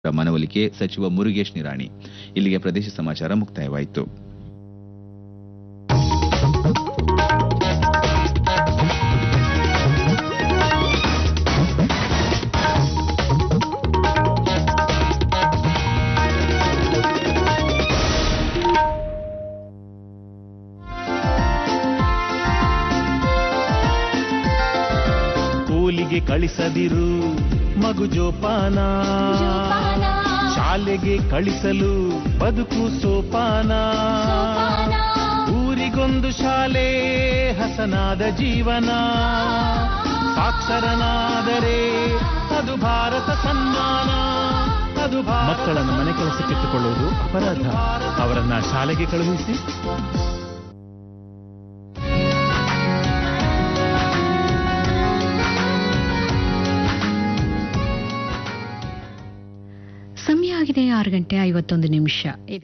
ಮನವೊಲಿಕೆ ಸಚಿವ ಮುರುಗೇಶ್ ನಿರಾಣಿ ಇಲ್ಲಿಗೆ ಪ್ರದೇಶ ಸಮಾಚಾರ ಮುಕ್ತಾಯವಾಯಿತು ಕೂಲಿಗೆ ಕಳಿಸದಿರು ಮಗು ಜೋಪಾನ ಜೋಪಾನ. ಶಾಲೆಗೆ ಕಳಿಸಲು ಬದುಕು ಸೋಪಾನ ಸೋಪಾನ. ಊರಿಗೊಂದು ಶಾಲೆ ಹಸನಾದ ಜೀವನ ಸಾಕ್ಷರನಾದರೆ ಅದು ಭಾರತ ಸನ್ಮಾನ ಅದು ಭಾರತ ಮಕ್ಕಳನ್ನು ಮನೆ ಕೆಲಸಕ್ಕಿಟ್ಟುಕೊಳ್ಳುವುದು ಅಪರಾಧ ಅವರನ್ನ ಶಾಲೆಗೆ ಕಳುಹಿಸಿ ಸಮಯ ಆಗಿದೆ ಆರು ಗಂಟೆ ಐವತ್ತೊಂದು ನಿಮಿಷ ಇದು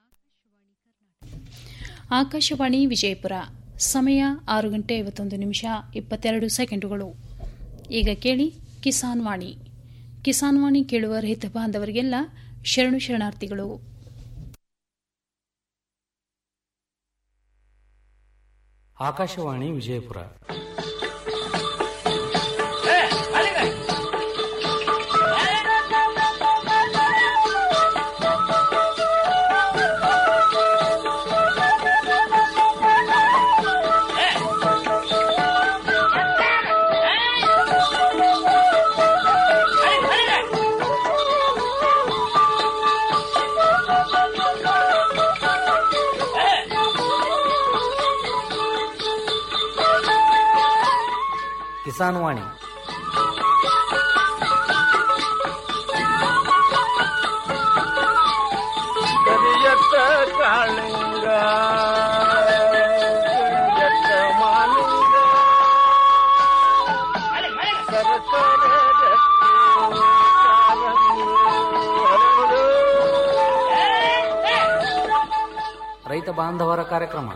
ಆಕಾಶವಾಣಿ ವಿಜಯಪುರ ಸಮಯ ಆರು ಗಂಟೆ ಐವತ್ತೊಂದು ನಿಮಿಷ ಇಪ್ಪತ್ತೆರಡು ಸೆಕೆಂಡುಗಳು ಈಗ ಕೇಳಿ ಕಿಸಾನ್ ವಾಣಿ ಕಿಸಾನ್ ವಾಣಿ ಕೇಳುವ ರೈತ ಬಾಂಧವರಿಗೆಲ್ಲ ಶರಣು ಶರಣಾರ್ಥಿಗಳು ಆಕಾಶವಾಣಿ ವಿಜಯಪುರ ಕಿಸಾನ್ ವಾಣಿ ಕರಿಯತ್ತ ಕಾಳಿಂಗ ಕರಿಯತ್ತ ಮಾಲಿಂಗ ಸರಸರ ರಕ್ತಿ ಕಾರಂಗಿ ಹರಡು. ರೈತ ಬಾಂಧವರ ಕಾರ್ಯಕ್ರಮ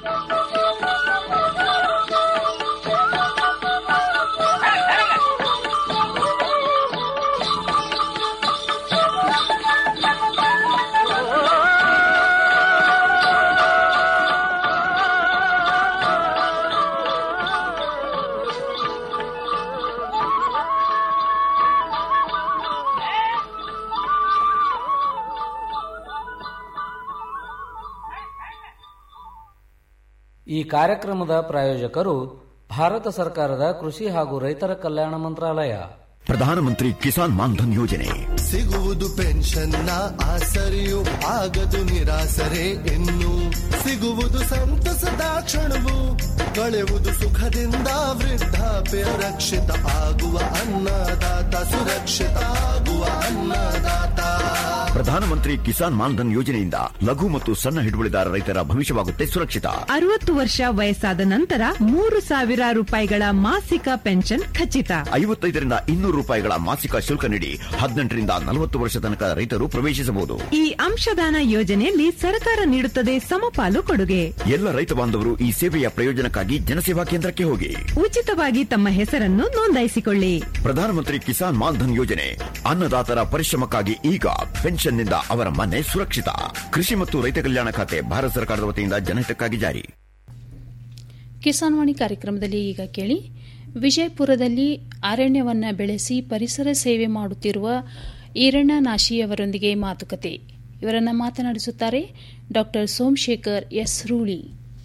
ಈ ಕಾರ್ಯಕ್ರಮದ ಪ್ರಾಯೋಜಕರು ಭಾರತ ಸರ್ಕಾರದ ಕೃಷಿ ಹಾಗೂ ರೈತರ ಕಲ್ಯಾಣ ಮಂತ್ರಾಲಯ ಪ್ರಧಾನಮಂತ್ರಿ ಕಿಸಾನ್ ಮಾನ್ಧನ್ ಯೋಜನೆ ಸಿಗುವುದು ಪೆನ್ಷನ್ನ ಆಸರೆಯು ಆಗದು ನಿರಾಸರೆ ಇನ್ನು ಸಿಗುವುದು ಸಂತಸದ ಕ್ಷಣವು ಕಳೆಯುವುದು ಸುಖದಿಂದ ವೃದ್ಧಾಪ್ಯ ರಕ್ಷಿತ ಆಗುವ ಅನ್ನದಾತ ಸುರಕ್ಷಿತ ಆಗುವ ಅನ್ನದಾತ ಪ್ರಧಾನಮಂತ್ರಿ ಕಿಸಾನ್ ಮಾನ್ಧನ್ ಯೋಜನೆಯಿಂದ ಲಘು ಮತ್ತು ಸಣ್ಣ ಹಿಡುವಳಿದಾರ ರೈತರ ಭವಿಷ್ಯವಾಗುತ್ತೆ ಸುರಕ್ಷಿತ ಅರವತ್ತು ವರ್ಷ ವಯಸ್ಸಾದ ನಂತರ ಮೂರು ಸಾವಿರ ರೂಪಾಯಿಗಳ ಮಾಸಿಕ ಪೆನ್ಷನ್ ಖಚಿತ ಐವತ್ತೈದರಿಂದ ಇನ್ನೂರು ರೂಪಾಯಿಗಳ ಮಾಸಿಕ ಶುಲ್ಕ ನೀಡಿ ಹದಿನೆಂಟರಿಂದ ನಲವತ್ತು ವರ್ಷ ತನಕ ರೈತರು ಪ್ರವೇಶಿಸಬಹುದು ಈ ಅಂಶದಾನ ಯೋಜನೆಯಲ್ಲಿ ಸರ್ಕಾರ ನೀಡುತ್ತದೆ ಸಮಪಾಲು ಕೊಡುಗೆ ಎಲ್ಲ ರೈತ ಬಾಂಧವರು ಈ ಸೇವೆಯ ಪ್ರಯೋಜನಕ್ಕಾಗಿ ಜನಸೇವಾ ಕೇಂದ್ರಕ್ಕೆ ಹೋಗಿ ಉಚಿತವಾಗಿ ತಮ್ಮ ಹೆಸರನ್ನು ನೋಂದಾಯಿಸಿಕೊಳ್ಳಿ ಪ್ರಧಾನಮಂತ್ರಿ ಕಿಸಾನ್ ಮಾನ್ಧನ್ ಯೋಜನೆ ಅನ್ನದಾತರ ಪರಿಶ್ರಮಕ್ಕಾಗಿ ಈಗ ಪೆನ್ಷನ್ನಿಂದ ಅವರ ಮನೆ ಸುರಕ್ಷಿತ ಕೃಷಿ ಮತ್ತು ರೈತ ಕಲ್ಯಾಣ ಖಾತೆ ಭಾರತ ಸರ್ಕಾರದ ವತಿಯಿಂದ ಜನಹಿತಕ್ಕಾಗಿ ಜಾರಿ ಕಿಸಾನ್ ವಾಣಿ ಕಾರ್ಯಕ್ರಮದಲ್ಲಿ ಈಗ ಕೇಳಿ ವಿಜಯಪುರದಲ್ಲಿ ಅರಣ್ಯವನ್ನ ಬೆಳೆಸಿ ಪರಿಸರ ಸೇವೆ ಮಾಡುತ್ತಿರುವ ಈರಣ್ಣ ನಾಶಿಯವರೊಂದಿಗೆ ಮಾತುಕತೆ ಇವರನ್ನ ಮಾತನಾಡಿಸುತ್ತಾರೆ ಡಾ ಸೋಮಶೇಖರ್ ಎಸ್ ರೂಳಿ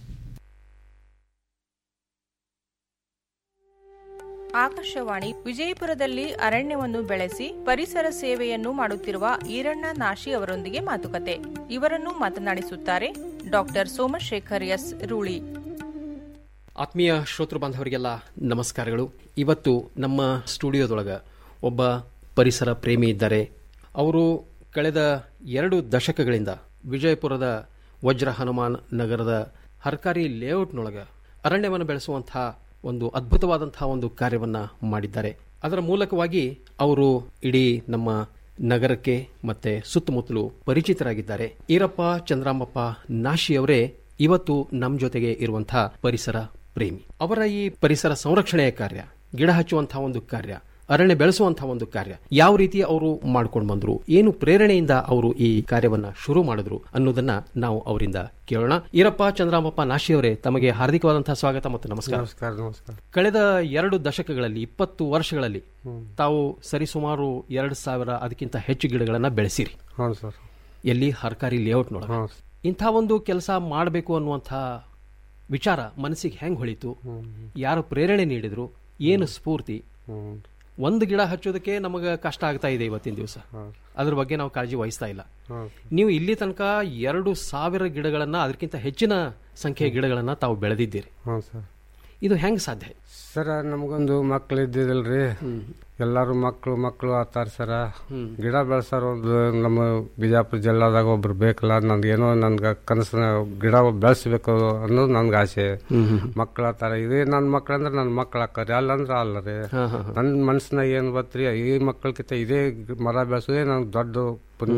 ಆಕಾಶವಾಣಿ ವಿಜಯಪುರದಲ್ಲಿ ಅರಣ್ಯವನ್ನು ಬೆಳೆಸಿ ಪರಿಸರ ಸೇವೆಯನ್ನು ಮಾಡುತ್ತಿರುವ ಈರಣ್ಣ ನಾಶಿ ಅವರೊಂದಿಗೆ ಮಾತುಕತೆ ಇವರನ್ನು ಮಾತನಾಡಿಸುತ್ತಾರೆ ಡಾಕ್ಟರ್ ಸೋಮಶೇಖರ್ ಎಸ್ ರೂಳಿ ಆತ್ಮೀಯ ಶ್ರೋತೃ ಬಾಂಧವರಿಗೆಲ್ಲ ನಮಸ್ಕಾರಗಳು ಇವತ್ತು ನಮ್ಮ ಸ್ಟುಡಿಯೋದೊಳಗ ಒಬ್ಬ ಪರಿಸರ ಪ್ರೇಮಿ ಇದ್ದಾರೆ ಅವರು ಕಳೆದ ಎರಡು ದಶಕಗಳಿಂದ ವಿಜಯಪುರದ ವಜ್ರ ಹನುಮಾನ್ ನಗರದ ಹರ್ಕಾರಿ ಲೇಔಟ್ನೊಳಗ ಅರಣ್ಯವನ್ನು ಬೆಳೆಸುವಂತಹ ಒಂದು ಅದ್ಭುತವಾದಂತಹ ಒಂದು ಕಾರ್ಯವನ್ನ ಮಾಡಿದ್ದಾರೆ ಅದರ ಮೂಲಕವಾಗಿ ಅವರು ಇಡೀ ನಮ್ಮ ನಗರಕ್ಕೆ ಮತ್ತೆ ಸುತ್ತಮುತ್ತಲು ಪರಿಚಿತರಾಗಿದ್ದಾರೆ ಈರಪ್ಪ ಚಂದ್ರಾಮಪ್ಪ ನಾಶಿಯವರೇ ಇವತ್ತು ನಮ್ಮ ಜೊತೆಗೆ ಇರುವಂತಹ ಪರಿಸರ ಪ್ರೇಮಿ ಅವರ ಈ ಪರಿಸರ ಸಂರಕ್ಷಣೆಯ ಕಾರ್ಯ ಗಿಡ ಹಚ್ಚುವಂತಹ ಒಂದು ಕಾರ್ಯ ಅರಣ್ಯ ಬೆಳೆಸುವಂತಹ ಒಂದು ಕಾರ್ಯ ಯಾವ ರೀತಿ ಅವರು ಮಾಡ್ಕೊಂಡು ಬಂದ್ರು ಏನು ಪ್ರೇರಣೆಯಿಂದ ಅವರು ಈ ಕಾರ್ಯವನ್ನ ಶುರು ಮಾಡಿದ್ರು ಅನ್ನೋದನ್ನ ನಾವು ಅವರಿಂದ ಕೇಳೋಣ ಈರಪ್ಪ ಚಂದ್ರಾಮಪ್ಪ ನಾಶಿಯವರೇ ತಮಗೆ ಹಾರ್ದಿಕವಾದಂತಹ ಸ್ವಾಗತ ಮತ್ತು ನಮಸ್ಕಾರ ನಮಸ್ಕಾರ ನಮಸ್ಕಾರ ಕಳೆದ ಎರಡು ದಶಕಗಳಲ್ಲಿ ಇಪ್ಪತ್ತು ವರ್ಷಗಳಲ್ಲಿ ತಾವು ಸರಿಸುಮಾರು ಎರಡು ಸಾವಿರ ಅದಕ್ಕಿಂತ ಹೆಚ್ಚು ಗಿಡಗಳನ್ನ ಬೆಳೆಸಿರಿ ಹೌದು ಸರ್ ಎಲ್ಲಿ ಹರ್ಕಾರಿ ಲೇಔಟ್ನೊಳಗೆ ಇಂಥ ಒಂದು ಕೆಲಸ ಮಾಡಬೇಕು ಅನ್ನುವಂಥ ವಿಚಾರ ಮನಸ್ಸಿಗೆ ಹೆಂಗ್ ಹೊಳಿತು ಯಾರು ಪ್ರೇರಣೆ ನೀಡಿದ್ರು ಏನು ಸ್ಫೂರ್ತಿ ಒಂದು ಗಿಡ ಹಚ್ಚೋದಕ್ಕೆ ನಮಗೆ ಕಷ್ಟ ಆಗ್ತಾ ಇದೆ ಇವತ್ತಿನ ದಿವಸ ಅದ್ರ ಬಗ್ಗೆ ನಾವು ಕಾಳಜಿ ವಹಿಸ್ತಾ ಇಲ್ಲ ನೀವು ಇಲ್ಲಿ ತನಕ ಎರಡು ಸಾವಿರ ಗಿಡಗಳನ್ನ ಅದಕ್ಕಿಂತ ಹೆಚ್ಚಿನ ಸಂಖ್ಯೆಯ ಗಿಡಗಳನ್ನ ತಾವು ಬೆಳೆದಿದ್ದೀರಿ ಹ್ಞೂ ಸರ್ ಇದು ಹೆಂಗ್ ಸಾಧ್ಯ ಸರ ನಮಗೊಂದು ಮಕ್ಳು ಇದ್ದಿದ್ದಲ್ರಿ ಎಲ್ಲಾರು ಮಕ್ಕಳು ಮಕ್ಕಳು ಆತಾರ ಸರ ಗಿಡ ಬೆಳೆಸಾರ ಒಂದು ನಮ್ಮ ಬಿಜಾಪುರ ಜಿಲ್ಲಾದಾಗ ಒಬ್ರು ಬೇಕಲ್ಲ ನನ್ಗೇನೋ ನನ್ಗೆ ಕನಸು ಗಿಡ ಬೆಳೆಸ್ಬೇಕು ಅನ್ನೋದು ನನ್ಗೆ ಆಸೆ ಮಕ್ಳು ಆತಾರ ಇದೇ ನನ್ನ ಮಕ್ಳು ಅಂದ್ರೆ ನನ್ನ ಮಕ್ಳು ಹಾಕಾರಿ ಅಲ್ಲಂದ್ರೆ ಅಲ್ಲ ರೀ ನನ್ನ ಮನ್ಸಿನಾಗ ಏನು ಬತ್ರಿ ಈ ಮಕ್ಕಳಕ್ಕಿಂತ ಇದೇ ಮರ ಬೆಳೆಸೋದೇ ನನ್ಗೆ ದೊಡ್ಡ ಪುಣ್ಯ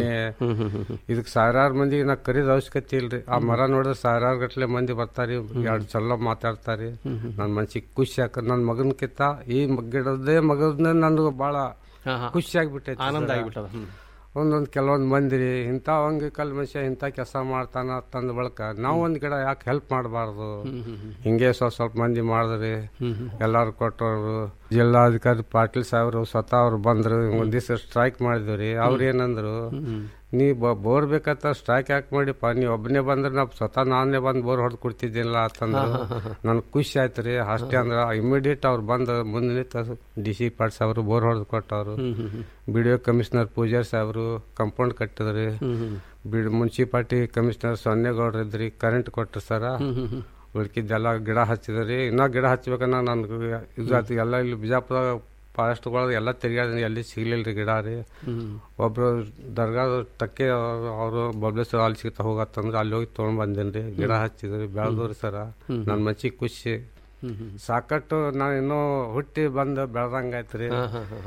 ಇದಕ್ಕೆ ಸಾವಿರಾರು ಮಂದಿಗೆ ನಾ ಕರೀದ ಅವಶ್ಯಕತೆ ಇಲ್ರಿ ಆ ಮರ ನೋಡಿದ್ರೆ ಸಾವಿರಾರು ಗಟ್ಲೆ ಮಂದಿ ಬರ್ತಾರಿ ಎರಡು ಚಲೋ ಮಾತಾಡ್ತಾರಿ ನನ್ನ ಮನ್ಸಿಗೆ ಖುಷಿ ಆಕ ನನ್ನ ಮಗನ್ಕಿಂತ ಈ ಮ- ಗಿಡದೇ ಮಗನ ನನಗೆ ಭಾಳ ಖುಷಿ ಆಗ್ಬಿಟ್ಟೈತಿ ಆನಂದ ಸರ. ಆಗ್ಬಿಟ್ಟದ ಹ್ಮ್. ಒಂದೊಂದು ಕೆಲವೊಂದು ಮಂದಿ ರೀ ಇಂಥ ಹಂಗೆ ಕಲ್ ಮನುಷ್ಯ ಇಂಥ ಕೆಲಸ ಮಾಡ್ತಾನ ತಂದ ಬಳಕ ನಾವು ಒಂದು ಗಿಡ ಯಾಕೆ ಹೆಲ್ಪ್ ಮಾಡಬಾರ್ದು ಹಿಂಗೆ ಸ್ವಲ್ಪ ಸ್ವಲ್ಪ ಮಂದಿ ಮಾಡಿದ್ರಿ ಎಲ್ಲಾರು ಕೊಟ್ಟರು ಜಿಲ್ಲಾಧಿಕಾರಿ ಪಾಟೀಲ್ ಸಾಹೇಬ್ರು ಸ್ವತಃ ಅವ್ರು ಬಂದ್ರು ಒಂದ್ ದಿವಸ ಸ್ಟ್ರೈಕ್ ಮಾಡಿದ್ವಿ ರೀ ಅವ್ರು ಏನಂದ್ರು ನೀ ಬೋರ್ ಬೇಕಂತ ಸ್ಟ್ರೈಕ್ ಯಾಕೆ ಮಾಡಿಪ್ಪ ನೀ ಒಬ್ಬನೇ ಬಂದ್ರೆ ನಾ ಸ್ವತಃ ನಾನೇ ಬಂದು ಬೋರ್ ಹೊಡೆದು ಕೊಡ್ತಿದ್ದಿಲ್ಲ ಅಂತಂದ್ರು ನನ್ಗೆ ಖುಷಿ ಆಯ್ತು ರೀ ಅಷ್ಟೇ ಅಂದ್ರೆ ಇಮಿಡಿಯೇಟ್ ಅವ್ರು ಬಂದು ಮುಂದೆ ನಿಂತು ಡಿ ಸಿ ಪಾಟ್ ಸಾಹೇಬ್ರು ಬೋರ್ ಹೊಡೆದು ಕೊಟ್ಟವ್ರು B D O commissioner Pujari ಸಾಹೇಬ್ರು ಕಂಪೌಂಡ್ ಕಟ್ಟಿದ್ರಿ ಬಿಡ್ ಮುನ್ಸಿಪಾಲ್ಟಿ ಕಮಿಷನರ್ ಸೊನ್ನೇಗೌಡ್ರು ಇದ್ರಿ ಕರೆಂಟ್ ಕೊಟ್ರು ಸರ ಉಳ್ಕಿದ್ದೆಲ್ಲ ಗಿಡ ಹಚ್ಚಿದ್ರಿ ಇನ್ನೂ ಗಿಡ ಹಚ್ಬೇಕನ್ನ ನನ್ಗೆ ಇದು ಆಯ್ತು ಎಲ್ಲ ಇಲ್ಲಿ ಬಿಜಾಪುರ ಫಾರೆಸ್ಟ್ಗಳು ಎಲ್ಲ ತಿರ್ಗಾಡಿ ಎಲ್ಲಿ ಸಿಗ್ಲಿಲ್ಲ ರೀ ಗಿಡ ರೀ ಒಬ್ರು ದರ್ಗಾದ ಟಕ್ಕೆ ಅವರು ಬಬ್ಲೇಶ್ವರ ಅಲ್ಲಿ ಸಿಗ್ತಾ ಹೋಗತ್ತಂದ್ರೆ ಅಲ್ಲಿ ಹೋಗಿ ತೊಗೊಂಡ್ ಬಂದೇನಿ ರೀ ಗಿಡ ಹಚ್ಚಿದ್ರಿ ಬೆಳೆದ್ರಿ ಸರ ನನ್ನ ಮನ್ಸಿಗೆ ಖುಷಿ ಸಾಕಟ್ಟು ನಾನು ಇನ್ನೂ ಹುಟ್ಟಿ ಬಂದು ಬೆಳ್ದಂಗಾಯ್ತು ರೀ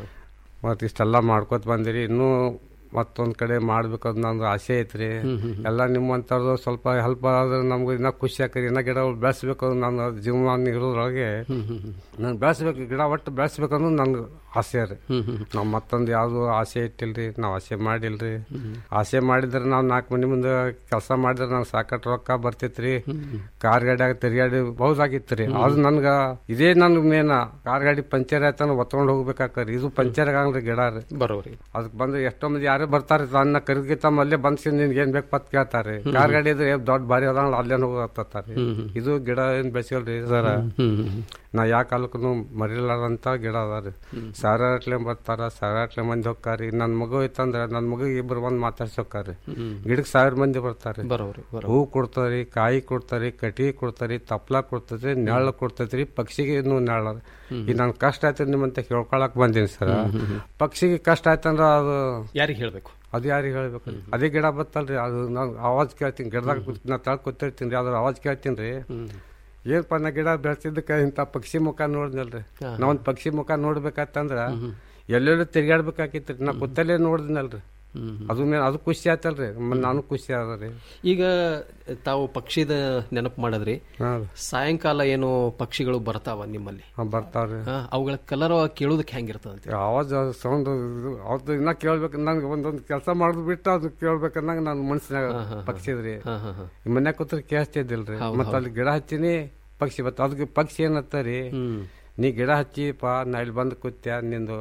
ಮತ್ತು ಇಷ್ಟೆಲ್ಲ ಮಾಡ್ಕೊತ ಬಂದಿರಿ ಇನ್ನೂ ಮತ್ತೊಂದ್ ಕಡೆ ಮಾಡ್ಬೇಕಂತ ನಂದು ಆಸೆ ಐತ್ರಿ ಎಲ್ಲ ನಿಮ್ಮಂಥವ್ರದ್ದು ಸ್ವಲ್ಪ ಹೆಲ್ಪ್ ಆದ್ರೆ ನಮ್ಗೆ ಇನ್ನೂ ಖುಷಿ ಆಕರಿ ಇನ್ನೂ ಗಿಡ ಬೆಳೆಸ್ಬೇಕು ನನ್ನ ಜೀವನ ಇರೋದ್ರೊಳಗೆ ನಾನು ಬೆಳೆಸ್ಬೇಕು ಗಿಡ ಒಟ್ಟು ಬೆಳೆಸ್ಬೇಕು ಅನ್ನೋದು ನನ್ಗೆ ಆಸೆ ರೀ ನಾವು ಮತ್ತೊಂದು ಯಾವುದು ಆಸೆ ಇಟ್ಟಿಲ್ರಿ ನಾವು ಆಸೆ ಮಾಡಿಲ್ರಿ ಆಸೆ ಮಾಡಿದ್ರೆ ನಾವು ನಾಲ್ಕು ಮಂದಿ ಮುಂದೆ ಕೆಲಸ ಮಾಡಿದ್ರೆ ನಾವು ಸಾಕಷ್ಟು ರೊಕ್ಕ ಬರ್ತೈತ್ರಿ ಕಾರ್ ಗಾಡಿಯಾಗ ತಿರ್ಗಾಡಿ ಬಹುದಾಗಿತ್ತು ರೀ ಅದು ನನ್ಗೆ ಇದೇ ನನ್ಗೆ ಮೇನ ಕಾರ್ ಗಾಡಿ ಪಂಚರ್ ಆಯ್ತಾನ ಒತ್ಕೊಂಡು ಹೋಗ್ಬೇಕಾಕರಿ ಇದು ಪಂಚರ್ ಆಗಂಗ್ರಿ ಗಿಡ ರೀ ಬರೋರಿ ಅದಕ್ಕೆ ಬಂದ್ರೆ ಎಷ್ಟೋ ಮಂದಿ ಯಾರೇ ಬರ್ತಾರೆ ನನ್ನ ಕರಿಗಿತ್ತ ಅಲ್ಲೇ ಬಂದ್ಸಿ ನಿನ್ಗೆ ಏನ್ ಬೇಕು ಪತ್ ಕೇಳ್ತಾರೆ ಕಾರ್ ಗಾಡಿ ಇದ್ರೆ ಏ ದೊಡ್ಡ ಭಾರಿ ಅದ ಅಲ್ಲೇ ಹೋಗತ್ತಾರೆ ಇದು ಗಿಡ ಏನ್ ಬೆಳೆಸಿಲ್ರಿ ಸರ ನಾ ಯಾವ ಕಾಲಕ್ಕೂ ಮರಿಲಾರಂತ ಗಿಡ ಅದಾರಿ ಸಾವಿರಾಟ್ಲೆ ಬರ್ತಾರ ಸಾವಿರಾಟ್ಲೆ ಮಂದಿ ಹೋಗ್ತಾರಿ ನನ್ ಮಗು ಇತ್ತಂದ್ರ ನನ್ ಮಗು ಇಬ್ರು ಬಂದ್ ಮಾತಾಡ್ಸೋಕಾರಿ ಗಿಡಕ್ ಸಾವಿರ ಮಂದಿ ಬರ್ತಾರೆ ಬರೋರಿ ಹೂ ಕೊಡ್ತಾರಿ ಕಾಯಿ ಕೊಡ್ತಾರಿ ಕಟಿಗೆ ಕೊಡ್ತಾರಿ ತಪ್ಲ ಕೊಡ್ತೈತಿ ನೆರಳು ಕೊಡ್ತೈತ್ರಿ ಪಕ್ಷಿಗೆ ನೆರಳು ಈಗ ನನ್ ಕಷ್ಟ ಆಯ್ತು ನಿಮ್ಮಂತ ಕೇಳ್ಕೊಳಕ್ ಬಂದೀನಿ ಸರ್ ಪಕ್ಷಿಗೆ ಕಷ್ಟ ಆಯ್ತಂದ್ರ ಅದು ಯಾರಿಗೆ ಹೇಳ್ಬೇಕು ಅದು ಯಾರಿಗೆ ಹೇಳ್ಬೇಕು ಅದೇ ಗಿಡ ಬತ್ತಲ್ರಿ ಅದು ನಾನು ಆವಾಜ್ ಕೇಳ್ತೀನಿ ಗಿಡದಾಗ ಕೂತ್- ನಾ ತಳಗ್ ಕೂತಿರ್ತೀನಿ ರೀ ಅದ್ರ ಆವಾಜ್ ಕೇಳ್ತೀನಿ ರೀ ಏನಪ್ಪ ನಾ ಗಿಡ ಬೆಳೆಸಿದ್ದಕ್ಕೆ ಇಂಥ ಪಕ್ಷಿ ಮುಖ ನೋಡಿದ್ನಲ್ರಿ ನಾ ಒಂದು ಪಕ್ಷಿ ಮುಖ ನೋಡ್ಬೇಕಾತಂದ್ರ ಎಲ್ಲೆಲ್ಲೂ ತಿರ್ಗಾಡ್ಬೇಕಾಕಿತ್ರಿ ನಾ ಕೂತಲ್ಲೇ ನೋಡಿದ್ನಲ್ರಿ ಅದು ಮೇ ಅದು ಖುಷಿ ಆಯ್ತಲ್ರಿ ಮ- ನಾನು ಖುಷಿ ಅದ ರೀ ಈಗ ತಾವು ಪಕ್ಷಿದ ನೆನಪು ಮಾಡಿದ್ರಿ ಸಾಯಂಕಾಲ ಏನು ಪಕ್ಷಿಗಳು ಬರ್ತಾವ ನಿಮ್ಮಲ್ಲಿ ಬರ್ತಾವ್ರಿ ಹಾ, ಅವುಗಳ ಕಲರ್ ಕೇಳೋದಕ್ಕೆ ಹೆಂಗಿರ್ತದಂತೆ ಆವಾಜ್ ಸೌಂಡ್ ಅವ್ರದ್ದು ಇನ್ನ ಕೇಳ್ಬೇಕು ನಂಗೆ ಒಂದೊಂದು ಕೆಲಸ ಮಾಡೋದು ಬಿಟ್ಟು ಅದು ಕೇಳ್ಬೇಕನ್ನಂಗ ನನ್ನ ಮನ್ಸಿನಾಗ ಪಕ್ಷಿದ್ರಿ ಈ ಮನ್ಯಾಗ ಕೂತ್ರೆ ಕೇಳಿಸ್ತಿದ್ದಿಲ್ರಿ ಹೌದ್ ಮತ್ತ ಅಲ್ಲಿ ಗಿಡ ಹಚ್ಚಿನಿ ಪಕ್ಷಿ ಬತ್ತ ಅದಕ್ಕೆ ಪಕ್ಷಿ ಏನತ್ತರಿ ನೀ ಗಿಡ ಹಚ್ಚಿಪ್ಪ ನಾ ಇಲ್ಲಿ ಬಂದು ಕೂತ್ಯ ನಿಂದು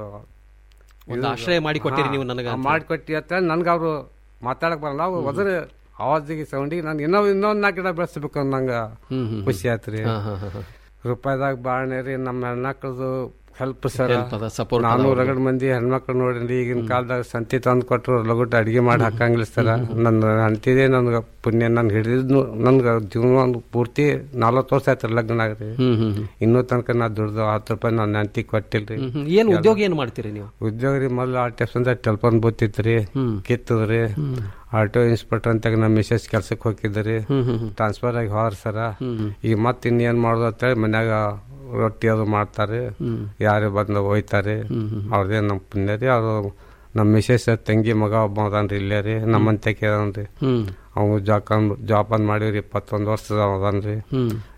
ಒಂದು ಆಶ್ರಯ ಮಾಡಿಕೊಟ್ಟಿರಿ ನೀವು ನನಗೆ ಅಂತ. ಮಾಡಿಕೊಟ್ಟಿ ಅಂತ ನನ್ಗೆ ಅವರು ಮಾತಾಡಕ್ ಬರಲ್ಲ ಅವು ಹೋದ್ರೆ ಆವಾಜಿಗೆ ಸೌಂಡಿಗೆ ನಾನು ಇನ್ನೂ ಇನ್ನೊಂದು ನಾಲ್ಕು ಗಿಡ ಬೆಳೆಸ್ಬೇಕು ಅನ್ನಂಗ ಖುಷಿ ಆಯ್ತ್ರಿ ಹಾ, ಹಾ, ಹಾ, ಹಾ. ರೂಪಾಯಿದಾಗ ಬಾಳ್ನೆ ರೀ ನಮ್ಮ ಹೆಣ್ಮಕ್ಳದು ಹೆಲ್ಪ್ ಸರ್ Help ಅದ, support ಅದ ನಾನು ಅವ್ರಿಗೆ. ರಗಡ್ ಮಂದಿ ಹೆಣ್ಮಕ್ಳು ನೋಡಿರಿ ಈಗಿನ ಕಾಲದಾಗ ಸಂತಿ ತಂದು ಕೊಟ್ಟರು ಲಗುಟ್ ಅಡಿಗೆ ಮಾಡಿ ಹಾಕಂಗಿಲ್ಲ ಸರ ನನ್ನ ಅಂತಿದೆ ನನ್ಗೆ ಪುಣ್ಯ ನನ್ ಹಿಡಿದಿದ್ನು ನನ್ಗೆ ಜೀವನ ಒಂದು ಪೂರ್ತಿ ನಲ್ವತ್ತು ವರ್ಷ ಆಯ್ತು ಲಗ್ನ ಆಗ್ರಿ ಇನ್ನೂ ತನಕ ನಾ ದುಡ್ದು ಹತ್ತು ರೂಪಾಯಿ ನನ್ನ ಅಂತಿ ಕೊಟ್ಟಿಲ್ರಿ ಹ್ಮ್, ಹ್ಮ್. ಏನ್ ಉದ್ಯೋಗ ಏನ್ ಮಾಡ್ತೀರಿ ನೀವು ಉದ್ಯೋಗ ರೀ ಮೊದಲು ಆರ್ ಟಿ ಎಫ್ ಅಂತ ಟೆಲಿಫೋನ್ ಬೂತಿತ್ರಿ ಕಿತ್ತದ್ರಿ ಆಟೋ ಇನ್ಸ್ಪೆಕ್ಟರ್ ಅಂತ ನಮ್ಮ ಮಿಸಸ್ ಕೆಲ್ಸಕ್ಕೆ ಹೋಗಿದ್ರಿ ಟ್ರಾನ್ಸ್ಫರ್ ಆಗಿ ಹೋದ್ರ ಸರ ಈಗ ಮತ್ತೆ ಇನ್ನೇನ್ ಮಾಡೋದು ಅಂತೇಳಿ ಮನ್ಯಾಗ ರೊಟ್ಟಿ ಅದು ಮಾಡ್ತಾರೆ ಯಾರೇ ಬಂದು ಒಯ್ತಾರೆ ಅವ್ರದೇ ನಮ್ಮ ಪುಣ್ಯ ರೀ ಅವರು ನಮ್ಮ ಮಿಸಸ್ ತಂಗಿ ಮಗ ಒಬ್ಬ ಅದಾನ್ರಿ ಇಲ್ಲೇ ರೀ ನಮ್ಮಂತಕ್ಕೆ ಅದಾನ್ರಿ ಅವ್ನು ಜಾಕನ್ ಜಾಪಾನ್ ಮಾಡಿವ್ರಿ ಇಪ್ಪತ್ತೊಂದು ವರ್ಷದ ಅದಾನ್ರಿ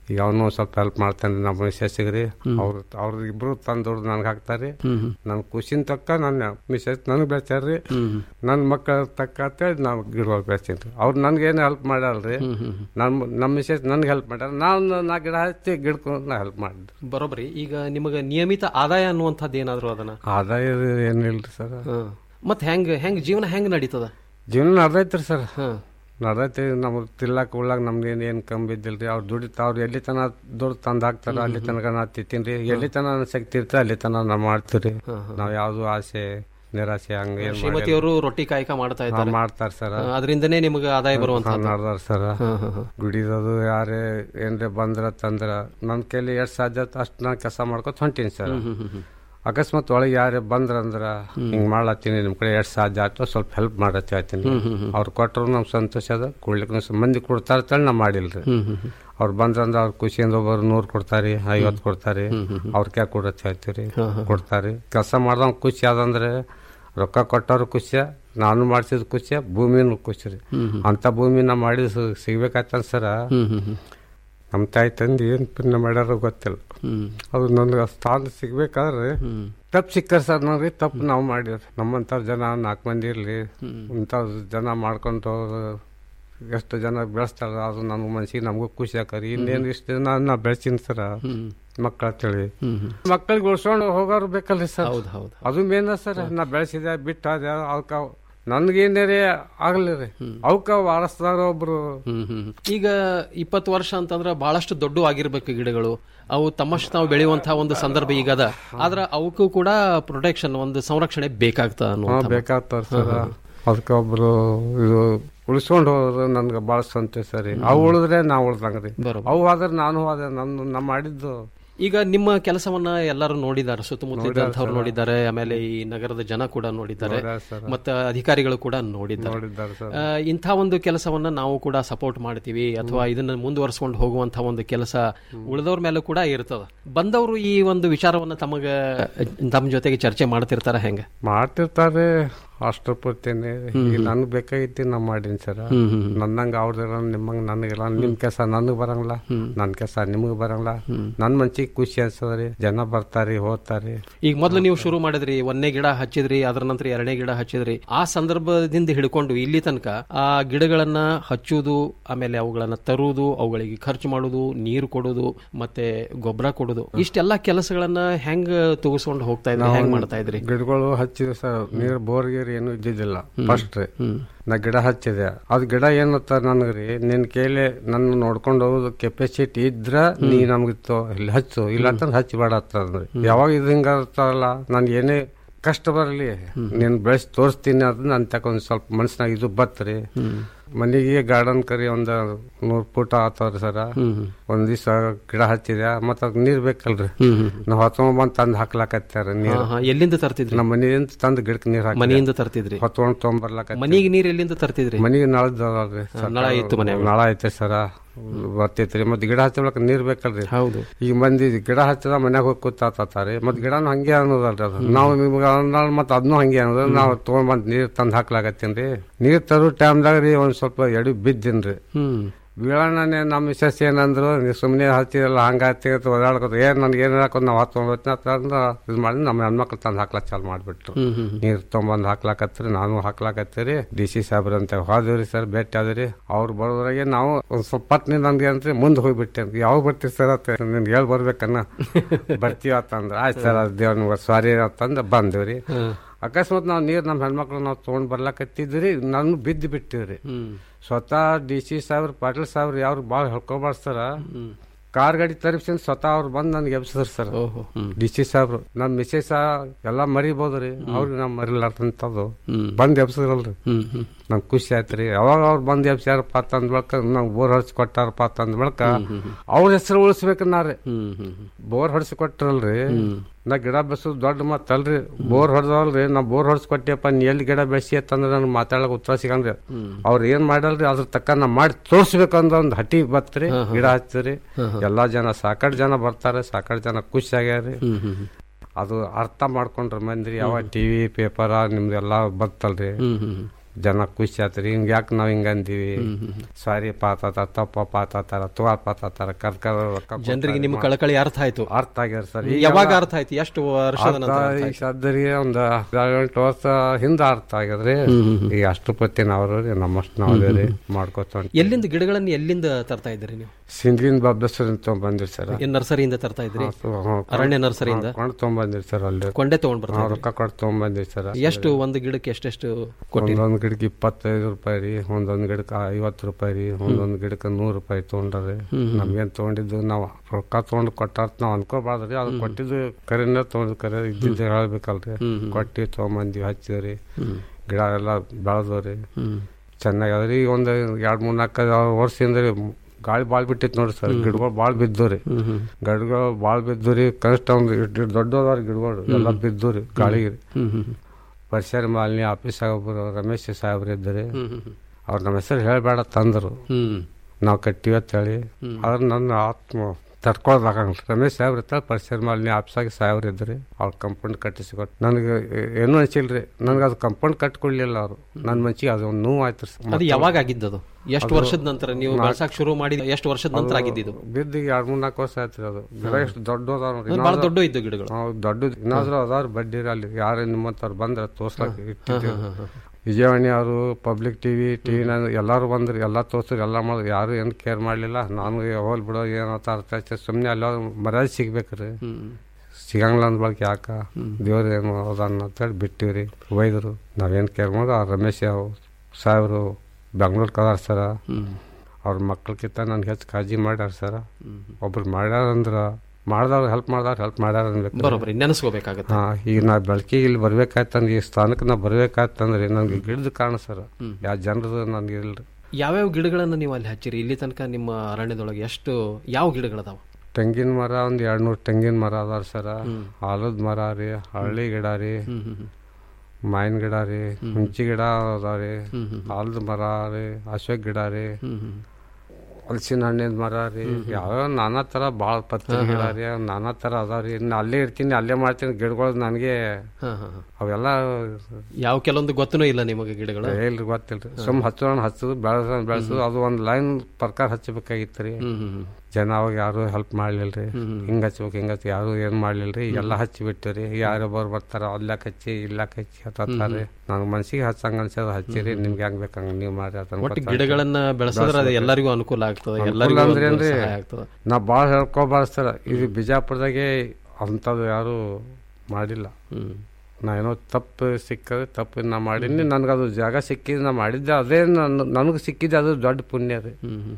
ಈಗ ಅವನು ಸ್ವಲ್ಪ ಹೆಲ್ಪ್ ಮಾಡ್ತಾನೆ ನಮ್ಮ ಮಿಸ್ಸಸ್ಸಿಗೆ ರೀ ಅವ್ರು ಅವ್ರ ಇಬ್ರು ತಂದು ದುಡ್ದು ನನಗೆ ಹಾಕ್ತಾರೆ ನನ್ನ ಖುಷಿನ ತಕ್ಕ ನನ್ನ ಮಿಸ್ಸಸ್ ನನಗೆ ಬೆಳ್ಸ್ಯಾರ್ರಿ ನನ್ನ ಮಕ್ಕಳ ತಕ್ಕ ಅಂತೇಳಿ ನಾವು ಗಿಡಗಳು ಬೆಳೆಸ್ತೀನಿ ರೀ ಅವ್ರು ನನಗೇನು ಹೆಲ್ಪ್ ಮಾಡಲ್ರಿ ನಮ್ಮ ನಮ್ಮ ಮಿಸ್ಸಸ್ ನನಗೆ ಹೆಲ್ಪ್ ಮಾಡ್ಯಾರ ನಾನು ನಾ ಗಿಡ ಹಚ್ಚಿ ಗಿಡಕೊಂಡು ನಾ ಹೆಲ್ಪ್ ಮಾಡಿದ್ರಿ ಬರೋಬ್ಬರಿ ಈಗ ನಿಮಗೆ ನಿಯಮಿತ ಆದಾಯ ಅನ್ನುವಂಥದ್ದು ಏನಾದ್ರು ಅದನ್ನ ಆದಾಯ ಏನಿಲ್ರಿ ಸರ್ ಮತ್ತೆ ಹೆಂಗ್ ಹೆಂಗ್ ಜೀವನ ಹೆಂಗ್ ನಡೀತದ ಜೀವನ ನಡ್ದೈತ್ರಿ ಸರ್ ನಡ್ದೈತಿ ನಮ್ಗೆ ತಿಲ್ಲಕ್ ಉಳ್ಳಾಗ ನಮ್ದು ಏನು ಏನು ಕಮ್ಮಿ ಬಿದ್ದಿಲ್ರಿ ಅವ್ರು ದುಡಿತ ಅವ್ರು ಎಲ್ಲಿ ತನ ದುಡ್ಡು ತಂದು ಹಾಕ್ತಾರ ಅಲ್ಲಿ ತನಕ ನಾ ತಿಂತೀನಿ ರೀ ಎಲ್ಲಿ ತನ ನನ್ನ ಶಕ್ತಿ ಇರ್ತದೆ ಅಲ್ಲಿ ತನ ನಾ ಮಾಡ್ತೀವಿ ನಾವು ಯಾವ್ದು ಆಸೆ ನಿರಾಸೆ ಹಂಗ ಏನ್ ಶ್ರೀಮತಿಯವರು ರೊಟ್ಟಿ ಕಾಯಕ ಮಾಡ್ತಾ ಇದ್ದಾರೆ ಮಾಡ್ತಾರ ಸರ್ ಅದರಿಂದನೇ ನಿಮಗೆ ಆದಾಯ ಬರುವಂತ ನಡ್ದಾರ ಸರ್ ಗುಡಿದದು ಯಾರೇ ಏನ್ರೆ ಬಂದ್ರ ತಂದ್ರ ನನ್ನ ಕೈಲಿ ಎಷ್ಟು ಸಾಧ್ಯ ಅಷ್ಟು ನಾ ಕೆಲಸ ಮಾಡ್ಕೊತ ಹೊಂಟೀನಿ ಸರ್ ಅಕಸ್ಮಾತ್ ಒಳಗೆ ಯಾರೇ ಬಂದ್ರಂದ್ರ ಹಿಂಗ್ ಮಾಡ್ಲತ್ತೀನಿ ನಿಮ್ ಕಡೆ ಎಷ್ಟು ಸಾಧ್ಯ ಆಯ್ತು ಸ್ವಲ್ಪ ಹೆಲ್ಪ್ ಮಾಡತ್ ಹೇಳ್ತೀನಿ ಅವ್ರು ಕೊಟ್ಟರು ನಮ್ ಸಂತೋಷ ಅದ ಕೊಡ್ಲಿಕ್ಕೆ ಮಂದಿ ಕೊಡ್ತಾರ ಅಂತೇಳಿ ನಾ ಮಾಡಿಲ್ರಿ ಅವ್ರು ಬಂದ್ರಂದ್ರ ಅವ್ರ ಖುಷಿಯಿಂದ ಒಬ್ಬರು ನೂರ್ ಕೊಡ್ತಾರಿ ಐವತ್ತು ಕೊಡ್ತಾರಿ ಅವ್ರ ಕ್ಯಾ ಕೊಡತ್ ಹೇಳ್ತೀರಿ ಕೊಡ್ತಾರಿ ಕೆಲಸ ಮಾಡ್ದವ್ ಖುಷಿ ಅದಂದ್ರೆ ರೊಕ್ಕ ಕೊಟ್ಟವ್ರು ಖುಷಿಯ ನಾನು ಮಾಡಿಸಿದ ಖುಷಿಯ ಭೂಮಿನೂ ಖುಷಿ ರೀ ಅಂತ ಭೂಮಿ ನಾ ಮಾಡಿದ ಸಿಗ್ಬೇಕಾಯ್ತನ್ ಸರ ನಮ್ಮ ತಾಯಿ ತಂದೆ ಏನ್ ಪುಣ್ಯ ಮಾಡ್ಯಾರ ಗೊತ್ತಿಲ್ಲ ಅದು ನನಗೆ ಸ್ಥಾನ ಸಿಗ್ಬೇಕಾದ್ರೆ ತಪ್ಪು ಸಿಕ್ಕಾರ ಸರ್ ನೋಡ್ರಿ ತಪ್ಪು ನಾವು ಮಾಡಿವ್ರಿ ನಮ್ಮಂಥವ್ರ ಜನ ನಾಲ್ಕು ಮಂದಿ ಇರ್ಲಿ ಇಂಥ ಜನ ಮಾಡ್ಕೊಂಡು ಎಷ್ಟು ಜನ ಬೆಳೆಸ್ತಾರ ಅದು ನನ್ನ ಮನ್ಸಿಗೆ ನಮಗೂ ಖುಷಿ ಆಕರಿ ಇನ್ನೇನು ಇಷ್ಟು ದಿನ ನಾ ಬೆಳೆಸಿನ ಸರ ಮಕ್ಕಳ ಅಂತೇಳಿ ಮಕ್ಕಳಿಗೆ ಉಳ್ಸ್ಕೊಂಡು ಹೋಗೋರು ಬೇಕಲ್ರಿ ಸರ್ ಅದು ಮೇನ ಸರ್ ನಾ ಬೆಳೆಸಿದೆ ಬಿಟ್ಟ ಅವಕ್ಕ ನನ್ಗೇನೇರಿ ಆಗ್ಲಿ ರೀ ಅವಕ್ಕ ವಾರಸ್ದಾರ ಒಬ್ರು ಈಗ ಇಪ್ಪತ್ತು ವರ್ಷ ಅಂತಂದ್ರೆ ಬಹಳಷ್ಟು ದೊಡ್ಡ ಆಗಿರ್ಬೇಕು ಗಿಡಗಳು ಅವು ತಮ್ಮಷ್ಟು ತಾವು ಬೆಳೆಯುವಂತಹ ಒಂದು ಸಂದರ್ಭ ಈಗ ಅದ ಆದ್ರೆ ಅವಕ್ಕೂ ಕೂಡ ಪ್ರೊಟೆಕ್ಷನ್ ಒಂದು ಸಂರಕ್ಷಣೆ ಬೇಕಾಗ್ತದ ಹಾ ಅನ್ನುವಂಥ ಬೇಕಾಗ್ತಾರ ಸರ್ ಅದಕ್ಕೆ ಒಬ್ರು ಇದು ಉಳಿಸ್ಕೊಂಡು ಹೋದ್ರೆ ನನ್ಗೆ ಭಾಳ ಸಂತೋಷ ರೀ ಅವು ಉಳಿದ್ರೆ ನಾ ಉಳ್ದಂಗ್ರಿ ಅವು ಆದ್ರೆ ನಾನು ಆದ್ರೆ ನನ್ನ ನಾ ಮಾಡಿದ್ದು ಈಗ ನಿಮ್ಮ ಕೆಲಸವನ್ನ ಎಲ್ಲರೂ ನೋಡಿದ್ದಾರೆ ಸುತ್ತಮುತ್ತಲಿದ್ದಂಥವ್ರು ನೋಡಿದ್ದಾರೆ ಆಮೇಲೆ ಈ ನಗರದ ಜನ ಕೂಡ ನೋಡಿದ್ದಾರೆ ನೋಡ್ಯಾರ ಸರ್. ಮತ್ತೆ ಅಧಿಕಾರಿಗಳು ಕೂಡ ನೋಡಿದ್ದಾರೆ ನೋಡಿದ್ದಾರೆ ಸರ್. ಆ, ಇಂಥ ಒಂದು ಕೆಲಸವನ್ನ ನಾವು ಕೂಡ ಸಪೋರ್ಟ್ ಮಾಡ್ತೀವಿ ಅಥವಾ ಇದನ್ನ ಮುಂದುವರಿಸಿಕೊಂಡು ಹೋಗುವಂತ ಒಂದು ಕೆಲಸ ಉಳಿದವ್ರ ಮೇಲೂ ಕೂಡ ಇರ್ತದ ಬಂದವರು ಈ ಒಂದು ವಿಚಾರವನ್ನ ತಮಗ ತಮ್ಮ ಜೊತೆಗೆ ಚರ್ಚೆ ಮಾಡ್ತಿರ್ತಾರ ಹೆಂಗ ಮಾಡ್ತಿರ್ತಾರೆ ಅಷ್ಟ್ರ ಪೂರ್ತಿನೇ ಈಗ ನನ್ಗೆ ಬೇಕಾಗಿತ್ತು ನಾ ಮಾಡೀನಿ ಸರ್ ಹ್ಮ್, ಹ್ಮ್, ಹ್ಮ್. ನನ್ನಂಗ ಅವ್ರದಿಲ್ಲ ನಿಮ್ಮಂಗ ನನಗಿಲ್ಲ ನಿಮ್ ಕೆಲಸ ನನಗೆ ಬರಂಗಿಲ್ಲ ನನ್ನ ಕೆಲಸ ನಿಮಗೆ ಬರಂಗಿಲ್ಲ ನನ್ನ ಮನ್ಸಿಗೆ ಖುಷಿ ಅನ್ಸದ್ರಿ ಜನ ಬರ್ತಾರಿ ಹೋಗ್ತಾರಿ ಈಗ ಮೊದಲು ನೀವು ಶುರು ಮಾಡಿದ್ರಿ ಒಂದನೇ ಗಿಡ ಹಚ್ಚಿದ್ರಿ ಅದರ ನಂತರ ಎರಡನೇ ಗಿಡ ಹಚ್ಚಿದ್ರಿ ಆ ಸಂದರ್ಭದಿಂದ ಹಿಡ್ಕೊಂಡು ಇಲ್ಲಿ ತನಕ ಆ ಗಿಡಗಳನ್ನ ಹಚ್ಚುವುದು ಆಮೇಲೆ ಅವುಗಳನ್ನ ತರುವುದು ಅವುಗಳಿಗೆ ಖರ್ಚು ಮಾಡುವುದು ನೀರು ಕೊಡುವುದು ಮತ್ತೆ ಗೊಬ್ಬರ ಕೊಡುವುದು ಇಷ್ಟೆಲ್ಲಾ ಕೆಲಸಗಳನ್ನ ಹೆಂಗ್ ತೂಗಿಸ್ಕೊಂಡು ಹೋಗ್ತಾ ಇದ್ರಿ ಹೆಂಗ್ ಮಾಡ್ತಾ ಇದ್ರಿ ಗಿಡಗಳು ಹಚ್ಚಿದೆ ಸರ್ ನೀರು ಬೋರ್ ಗೀರ್ ಏನು ಇದ್ದಿದ್ದಿಲ್ಲ ಫಸ್ಟ್ ರೀ ನಾ ಗಿಡ ಹಚ್ಚಿದೆ ಅದ್ ಗಿಡ ಏನತ್ತ ನನಗ್ರಿ ನಿನ್ ಕೈಲಿ ನನ್ನ ನೋಡ್ಕೊಂಡು ಹೋಗೋದು ಕೆಪಾಸಿಟಿ ಇದ್ರ ನೀ ನಮ್ಗೆ ತೊ- ಇಲ್ಲಿ ಹಚ್ಚು ಇಲ್ಲ ಅಂತಂದ್ರೆ ಹಚ್ಚಿ ಬೇಡ ಅಂತಂದ್ರಿ ಯಾವಾಗ ಇದು ಹಿಂಗ ಇರ್ತಾರಲ್ಲ ನನ್ಗೆ ಏನೇ ಕಷ್ಟ ಬರಲಿ ನೀನ್ ಬೆಳೆಸಿ ತೋರಿಸ್ತೀನಿ ಅದು ನನ್ ತಕೊಂಡ್ ಸ್ವಲ್ಪ ಮನ್ಸಿನಾಗ ಇದು ಬತ್ರಿ ಮನೆಗೆ ಗಾರ್ಡನ್ ಕರಿ ಒಂದ್ ನೂರ್ ಫೂಟ ಆತವ್ರಿ ಸರ ಒಂದ್ ದಿವ್ಸ ಗಿಡ ಹಚ್ಚಿದೆ ಮತ್ತ ಅದ್ ನೀರ್ ಬೇಕಲ್ರಿ ನಾವ್ ಹೊತ್ಕೊಂಡ್ ಬಂದ್ ತಂದ್ ಹಾಕ್ಲಾಕತ್ತಾರ ನೀರ್ ಹಾ, ಹಾ. ಎಲ್ಲಿಂದ ತರ್ತಿದ್ರಿ ನಮ್ಮ ಮನೆಯಿಂದ ತಂದ್ ಗಿಡಕ್ಕೆ ನೀರ್ ಹಾಕಿ ಮನೆಯಿಂದ ತರ್ತಿದ್ರಿ ಹೊತ್ಕೊಂಡ್ ತೊಗೊಂಬರ್ಲಾಕ ಮನೆಗೆ ನೀರ್ ಎಲ್ಲಿಂದ ತರ್ತಿದ್ರಿ ಮನೆಗೆ ನಳದಲ್ರಿ ಹಾ, ನಳ ಇತ್ತು ಮನ್ಯಾಗ. ನಳ ಐತೆ ಸರ ಬರ್ತೈತ್ರಿ ಮತ್ ಗಿಡ ಹಚ್ಚಲಕ ನೀರ್ ಬೇಕಲ್ರಿ ಹೌದು ಈಗ ಮಂದಿ ಗಿಡ ಹಚ್ಚದ ಮನ್ಯಾಗ ಹೋಗಿ ಕೂತಾತಾರಿ ಮತ್ ಗಿಡನು ಹಂಗೆ ಅನ್ನೋದಲ್ರಿ ಅದು ನಾವು ನಿಮ್ಗೆ ಅನ್ನೋದು ಮತ್ ಅದನ್ನು ಹಂಗೆ ಅನ್ನೋದು ನಾವು ತೊಗೊಂಡ್ ಬಂದ್ ನೀರ್ ತಂದ್ ಹಾಕ್ಲಾಕತ್ತೀನ್ರಿ ನೀರ್ ತರೋ ಟೈಮ್ದಾಗ ರೀ ಒಂದ್ ಸ್ವಲ್ಪ ಎಡಿ ಬಿದ್ದೀನ್ರಿ ಹ್ಮ್ ಬೀಳಣ್ಣನೆ ನಮ್ಮ ಮಿಸಸ್ ಏನಂದ್ರು ನೀವು ಸುಮ್ಮನೆ ಹಚ್ಚಿರಲ್ಲ ಹಂಗಾತಿ ಅಂತ ಓಡಾಡ್ಕೊತ ಏನ್ ನನ್ಗೆ ಏನ್ ಹಾಕೋದು ನಾವು ಹತ್ಕೊಂಡು ಹೋಗ್ತೀನಿ ಅಂತಂದು ಇದು ಮಾಡಿ ನಮ್ಮ ಹೆಣ್ಮಕ್ಳು ತಂದು ಹಾಕ್ಲಾಕ್ ಚಾಲು ಮಾಡ್ಬಿಟ್ರು ಹ್ಮ್, ಹ್ಮ್, ಹ್ಮ್. ನೀರ್ ತೊಗೊಂಬಂದು ಹಾಕ್ಲಾಕತ್ರಿ ನಾನು ಹಾಕ್ಲಾಕತ್ತೀರಿ ಡಿ ಸಿ ಸಾಹೇಬ್ರ ಅಂತ ಹೋದ್ರಿ ಸರ್ ಭೇಟಿ ಆದ್ರಿ ಅವ್ರು ಬರೋದ್ರಾಗೆ ನಾವು ಒಂದ್ ಸ್ವಲ್ಪ ಪತ್ನಿ ನನ್ಗೆ ಅಂತ್ರಿ ಮುಂದೆ ಹೋಗ್ಬಿಟ್ಟೆ ಯಾವಾಗ ಬರ್ತೀವಿ ಸರ್ ಅಂತ ನಿನ್ಗೆ ಹೇಳ್ ಬರ್ಬೇಕನ್ನ ಬರ್ತೀವಿ ಅಂತಂದ್ರ ಆಯ್ತು ಸರ್ ಅದು ದೇವ್ರ ಸಾರಿ ಅಂತಂದು ಬಂದಿವ್ರಿ ಅಕಸ್ಮಾತ್ ನಾವು ನೀರ್ ನಮ್ಮ ಹೆಣ್ಮಕ್ಳು ನಾವು ತೊಗೊಂಡ್ ಬರ್ಲಾಕತ್ತಿದ್ರಿ ನಾನು ಬಿದ್ದು ಬಿಟ್ಟಿವ್ರಿ ಸ್ವತಃ ಡಿ ಸಿ ಸಾಹೇಬ್ರ ಪಾಟೀಲ್ ಸಾಹೇಬ್ರ ಯಾರು ಭಾಳ ಹೇಳ್ಕೊಬಾರ್ಸ್ತಾರ ಕಾರ್ ಗಾಡಿ ತರಿಸಿನ ಸ್ವತಃ ಅವ್ರು ಬಂದ್ ನನ್ಗೆ ಎಬ್ಸಿದ್ರು ಸರ್ ಡಿ ಸಿ ಸಾಹೇಬ್ರು ನಮ್ ಮಿಸೆಸ್ ಎಲ್ಲಾ ಮರಿಬೋದ್ರಿ ಅವ್ರಿಗೆ ನಾವ್ ಮರಿಲಾರ್ದಂತದ್ದು ಬಂದ್ ಎಬ್ಸಿದ್ರಲ್ರಿ ನಂಗೆ ಖುಷಿ ಆಯ್ತ್ರಿ ಯಾವಾಗ ಅವ್ರು ಬಂದ್ ಎಬ್ಸ್ಯಾರಪ್ಪ ಅಂತಂದ್ ಬಳಕ ನಂಗೆ ಬೋರ್ ಹೊಡ್ಸಿ ಕೊಟ್ಟಾರಪ್ಪ ಅಂತಂದ್ ಬಳಕ ಅವ್ರ ಹೆಸರು ಉಳಿಸ್ಬೇಕನ್ನಾರಿ ಬೋರ್ ಹೊಡ್ಸಿ ಕೊಟ್ರಲ್ರಿ ನಾ ಗಿಡ ಬೆಳೆಸೋದು ದೊಡ್ಡ ಮಾತಲ್ರಿ ಬೋರ್ ಹೊಡೆದವಲ್ರಿ ನಾ ಬೋರ್ ಹೊಡ್ಸಿ ಕೊಟ್ಟಿಯಪ್ಪ ನೀ ಎಲ್ಲಿ ಗಿಡ ಬೆಳೆಸಿ ಅಂತಂದ್ರೆ ನನ್ಗೆ ಮಾತಾಡಕ್ ಉತ್ತರ ಸಿಗಂದ್ರಿ ಅವ್ರ ಏನ್ ಮಾಡಲ್ರಿ ಅದ್ರ ತಕ್ಕ ನಾ ಮಾಡಿ ತೋರ್ಸ್ಬೇಕಂದ ಒಂದ್ ಹಟಿ ಬತ್ರಿ ಗಿಡ ಹಚ್ಚಿರಿ ಎಲ್ಲಾ ಜನ ಸಾಕಷ್ಟು ಜನ ಬರ್ತಾರೆ ಸಾಕಷ್ಟು ಜನ ಖುಷಿ ಆಗ್ಯಾರಿ ಅದು ಅರ್ಥ ಮಾಡ್ಕೊಂಡ್ರ ಮಂದಿ ಯಾವ ಟಿವಿ ಪೇಪರ್ ನಿಮ್ದೆಲ್ಲ ಬರ್ತಲ್ರಿ ಜನ ಖುಷಿ ಆತ್ರಿ ಹಿಂಗ್ ಯಾಕೆ ನಾವ್ ಹಿಂಗ ಅಂದೀವಿ ಸಾರಿ ಪಾತಾತ ತಪ್ಪ ಪಾತಾತಾರ ತುವಾ ಪಾತಾತಾರ ಕರ್ಕರ ರೊಕ್ಕ ಜನರಿಗೆ ಕೊಡ್ತಾರೆ. ನಿಮ್ಮ ಕಳಕಳಿ ಅರ್ಥ ಆಯ್ತು ಅರ್ಥ ಆಗ್ಯಾರ ಸರ್ ಯಾವಾಗ ಅರ್ಥ ಆಯ್ತು ಎಷ್ಟು ವರ್ಷದ ನಂತರ ಅರ್ಥ ಆಯ್ತು? ಸದ್ರಿ ಒಂದ್ ಎಂಟು ವರ್ಷ ಹಿಂದ ಅರ್ಥ ಆಗ್ಯದ್ರಿ ಈಗ ಅಷ್ಟಪತಿ ನಾವ್ರಿ ನಮ್ಮಷ್ಟು ನಾವ್ರಿ ಮಾಡ್ಕೊತ ಹೊಂಟೀವಿ. ಎಲ್ಲಿಂದ ಗಿಡಗಳನ್ನು ಎಲ್ಲಿಂದ ತರ್ತಾ ಇದ್ದೀರಿ ನೀವು ಸಿಂದ್ಗಿನ್ ಬಬ್ಬಸ್ವರ ತಗೊಂಡ್ಬಂದಿರಿ ಸರ್ ಏನ್ ನರ್ಸರಿಯಿಂದ ತರ್ತಾ ಇದ್ರಿ ಅರಣ್ಯ ನರ್ಸರಿಯಿಂದ ಕೊಂಡು ತಗೊಂಡ್ಬಂದಿರಿ ಸರ್ ಅಲ್ಲಿ ಕೊಂಡೆ ತಗೊಂಡ್ ಬರ್ತಾ ಹಾ, ಇದ್ರಿ? ರೊಕ್ಕ ಕೊಟ್ಟು ತಗೊಂಡ್ಬಂದಿರಿ ಸರ್ ಎಷ್ಟು ಒಂದು ಗಿಡಕ್ಕೆ ಎಷ್ಟೆಷ್ಟು ಕೊಟ್ಟಿರಿ ಒಂದೊಂದ್ ಗಿಡಕ್ಕೆ ಇಪ್ಪತ್ತೈದು ರೂಪಾಯಿ ರೀ ಒಂದೊಂದ್ ಗಿಡಕ್ಕೆ ಐವತ್ತು ರೂಪಾಯಿ ರೀ ಒಂದೊಂದ್ ಗಿಡಕ್ಕೆ ನೂರು ರೂಪಾಯಿ ತೊಗೊಂಡ್ರಿ ನಮ್ಗೇನ್ ತಗೊಂಡಿದ್ದು ನಾವು ರೊಕ್ಕ ತಗೊಂಡು ಕೊಟ್ಟಾರ್ತ ನಾವ್ ಅನ್ಕೋಬಾರ್ದ್ರಿ ಅದು ಕೊಟ್ಟಿದ್ದು ಕರೆನ ತಗೊಂಡ್ ಕರೆ ಇದ್ದಿದ್ದು ಹೇಳ್ಬೇಕಲ್ರಿ ಕೊಟ್ಟಿ ತಗೊಂಬಂದಿವಿ ಹಚ್ಚಿದ್ರಿ ಗಿಡ ಎಲ್ಲ ಬೆಳೆದವ್ರಿ ಚೆನ್ನಾಗಿ ಅದ್ರಿ ಒಂದ್ ಎರಡ್ ಮೂರ್ ನಾಲ್ಕು ವರ್ಷದಿಂದ ರೀ ಗಾಳಿ ಬಾಳ್ ಬಿಟ್ಟಿತ್ತು ನೋಡ್ರಿ ಸರ್ ಗಿಡಗಳು ಬಾಳ್ ಬಿದ್ದವ್ರಿ ಗಿಡಗಳು ಬಾಳ್ ಬಿದ್ದವ್ರಿ ಕನಿಷ್ಠ ಒಂದು ದೊಡ್ಡದವ್ರಿ ಗಿಡಗಳು ಎಲ್ಲ ಬಿದ್ದವ್ರಿ ಗಾಳಿಗೆ ಪರಿಸರ ಮಾಲಿನ್ಯ ಆಫೀಸಾಗ ಒಬ್ಬರು ರಮೇಶ್ ಸಾಹೇಬ್ರು ಇದ್ದಾರೆ ಅವ್ರು ನಮ್ಮ ಹೆಸರು ಹೇಳಬೇಡ ತಂದರು ನಾವು ಕಟ್ಟಿವಿ ಅಂತ ಹೇಳಿ ಆದ್ರೆ ನನ್ನ ಆತ್ಮ ತಡ್ಕೊಳ್ದಾಗಂಗ್ ರಮೇಶ್ ಸಾಹೇಬ್ರ ಹತ್ರ ಪರಿಸರ ಮಾಲಿನ್ಯ ಆಫೀಸಾಗಿ ಸಾಹೇಬ್ರು ಇದ್ರಿ ಅವ್ರ ಕಂಪೌಂಡ್ ಕಟ್ಟಿಸಿ ಕೊಟ್ಟು ನನಗೆ ಏನೂ ಅನ್ಸಿಲ್ರಿ ನನಗೆ ಅದು ಕಂಪೌಂಡ್ ಕಟ್ಕೊಡ್ಲಿಲ್ಲ ಅವರು ನನ್ನ ಮನ್ಸಿಗೆ ಅದು ಒಂದು ನೋವು ಆಯ್ತು ಅದು ಯಾವಾಗ ಆಗಿದ್ದದು ಎಷ್ಟು ವರ್ಷದ ನಂತರ ನೀವು ಬೆಳ್ಸಕ್ ಶುರು ಮಾಡಿ ಎಷ್ಟು ವರ್ಷದ ನಂತರ ಆಗಿದ್ದು ಬಿದ್ದು ಎರಡ್ ಮೂರ್ ನಾಲ್ಕು ವರ್ಷ ಆಯ್ತು ಅದು ಗಿಡ ಎಷ್ಟು ದೊಡ್ಡ ಅದಾವ ನೋಡ್ರಿ ಅದು ಭಾಳ ದೊಡ್ಡ ಇದ್ದು ಗಿಡಗಳು ಹೌದು ದೊಡ್ಡದು ಇನ್ನಾದ್ರೂ ಅದಾರ ಬಡ್ಡಿ ಅಲ್ಲಿ ಯಾರೇ ನಿಮ್ಮಂತವ್ರು ಬಂದ್ರೆ ತೋರ್ಸ್ಲಕ್ ಇಟ್ಟಿದ್ದೀವಿ ವಿಜಯವಾಣಿ ಅವರು ಪಬ್ಲಿಕ್ ಟಿವಿ ಟಿವಿ ನಾನು ಎಲ್ಲರೂ ಬಂದ್ರು ಎಲ್ಲ ತೋರ್ಸಿದ್ರು ಎಲ್ಲ ಮಾಡಿದ್ರು ಯಾರು ಏನು ಕೇರ್ ಮಾಡಲಿಲ್ಲ ನಾನು ಹೋಲ್ ಬಿಡೋ ಏನಂತ ಅರ್ಥ ಆಯ್ತು ಸುಮ್ಮನೆ ಎಲ್ಲ ಮರ್ಯಾದೆ ಸಿಗ್ಬೇಕ್ರಿ ಸಿಗಂಗಿಲ್ಲ ಅಂದ ಬಳಕೆ ಯಾಕ ದೇವ್ರ ಏನು ಅದಾನ ಅಂತೇಳಿ ಬಿಟ್ಟಿವ್ರಿ ಒಯ್ದರು ನಾವೇನು ಕೇರ್ ಮಾಡೋದು ಆ ರಮೇಶ್ ಅವ್ ಸಾಹೇಬ್ರು ಬೆಂಗ್ಳೂರ್ ಕದಾರ ಸರ ಅವ್ರ ಮಕ್ಳಕ್ಕಿಂತ ನನ್ಗೆ ಹೆಚ್ಚು ಕಾಳಜಿ ಮಾಡ್ಯಾರ ಸರ ಒಬ್ರು ಮಾಡ್ಯಾರ ಅಂದ್ರ ಮಾಡ್ದವ್ರು ಹೆಲ್ಪ್ ಮಾಡ್ದವ್ರು ಹೆಲ್ಪ್ ಮಾಡ್ಯಾರ ಅನ್ಬೇಕು ಬರೋಬ್ಬರಿ ನೆನೆಸ್ಕೋಬೇಕಾಗತ್ತೆ ಹಾ ಈಗ ನಾ ಬೆಳಕಿಗೆ ಇಲ್ಲಿ ಬರ್ಬೇಕಾಯ್ತಂದ್ರೆ ಈ ಸ್ಥಾನಕ್ಕೆ ನಾ ಬರ್ಬೇಕಾಯ್ತಂದ್ರೆ ನನ್ಗೆ ಗಿಡದ ಕಾರಣ ಸರ್ ಯಾವ ಜನರದು ನನ್ಗೆ ಇಲ್ರಿ ಯಾವ್ಯಾವ ಗಿಡಗಳನ್ನು ನೀವು ಅಲ್ಲಿ ಹಚ್ಚಿರಿ ಇಲ್ಲಿ ತನಕ ನಿಮ್ಮ ಅರಣ್ಯದೊಳಗೆ ಎಷ್ಟು ಯಾವ ಗಿಡಗಳದಾವ ತೆಂಗಿನ ಮರ ಒಂದ್ ಎರಡ್ ನೂರ್ ತೆಂಗಿನ ಮರ ಅದಾರ ಸರ ಆಲದ ಮರ ರೀ ಹಳ್ಳಿ ಗಿಡ ರೀ ಮಾವಿನ ಗಿಡ ರೀ ಹುಂಚಿ ಗಿಡ ಅದಾವ್ರಿ ಆಲದ ಮರ ರೀ ಅಶೋಕ್ ಗಿಡ ರೀ ಹಲಸಿನ ಹಣ್ಣಿನ ಮರ ರೀ ಯಾವ್ಯಾವ ನಾನಾ ತರ ಬಾಳ ಪತ್ರಿ ಗಿಡ ರೀ ನಾನಾ ತರ ಅದಾವ್ರಿ ಇನ್ನು ಅಲ್ಲೇ ಇರ್ತೀನಿ ಅಲ್ಲೇ ಮಾಡ್ತೀನಿ ಗಿಡಗಳು ನನಗೆ ಅವೆಲ್ಲ ಯಾವ ಕೆಲವೊಂದು ಗೊತ್ತೂ ಇಲ್ಲ ನಿಮಗೆ ಗಿಡಗಳು ಏ, ಇಲ್ರಿ ಗೊತ್ತಿಲ್ರಿ ಸುಮ್ ಹಚ್ಚೋಣ ಹಚ್ಚೋದು ಬೆಳೆಸೋಣ ಬೆಳೆಸೋದು ಅದು ಒಂದ್ ಲೈನ್ ಪ್ರಕಾರ ಹಚ್ಚಬೇಕಾಗಿತ್ತು ರೀ ಜನ ಅವಾಗ ಯಾರು ಹೆಲ್ಪ್ ಮಾಡ್ಲಿಲ್ರಿ ಹಿಂಗ ಹಚ್ಬೇಕು ಹಿಂಗ ಹಚ್ಚಿ ಯಾರು ಏನ್ ಮಾಡ್ಲಿಲ್ರಿ ಎಲ್ಲ ಹಚ್ಚಿ ಬಿಟ್ಟಿರಿ ಯಾರೊಬ್ಬರು ಬರ್ತಾರ ಅಲ್ಲಾಕ್ ಹಚ್ಚಿ ಇಲ್ಲಾಕ್ ಹಚ್ಚಿ ಹತ್ತಾರ್ರಿ ನನ್ ಮನ್ಸಿಗೆ ಹಚ್ಚಂಗ ಅನ್ಸೋದು ಹಚ್ಚಿರಿ ನಿಮ್ಗೆ ಹೆಂಗ್ ಬೇಕಂಗ ನೀವ್ ಮಾಡ್ರಿ ಅದನ್ನ ಒಟ್ಟು ಗೊತ್ತಾಗ್ತದೆ. ಗಿಡಗಳನ್ನ ಬೆಳೆಸಿದ್ರೆ ಅದು ಎಲ್ಲರಿಗೂ ಅನುಕೂಲ ಆಗ್ತದೆ ಅನುಕೂಲ ಎಲ್ಲರಿಗೂ ಅಂದ್ರೆ ಒಂದು ಏನ್ರಿ ಸಹಾಯ ಆಗ್ತದೆ ನಾ ಭಾಳ ಹೇಳ್ಕೊಬಾರ್ದು ಸರ್ ಇದು ಬಿಜಾಪುರದಾಗೆ ಅಂಥದ್ದು ಯಾರು ಮಾಡಿಲ್ಲ ನಾ ಏನೋ ತಪ್ಪು ಸಿಕ್ಕದೆ ತಪ್ಪು ನಾ ಮಾಡೀನಿ ನನ್ಗೆ ಅದು ಜಾಗ ಸಿಕ್ಕಿದ್ದು ನಾ ಮಾಡಿದ್ದೆ ಅದೇ ನನಗೆ ಸಿಕ್ಕಿದ್ದೆ ಅದು ದೊಡ್ಡ ಪುಣ್ಯ ರೀ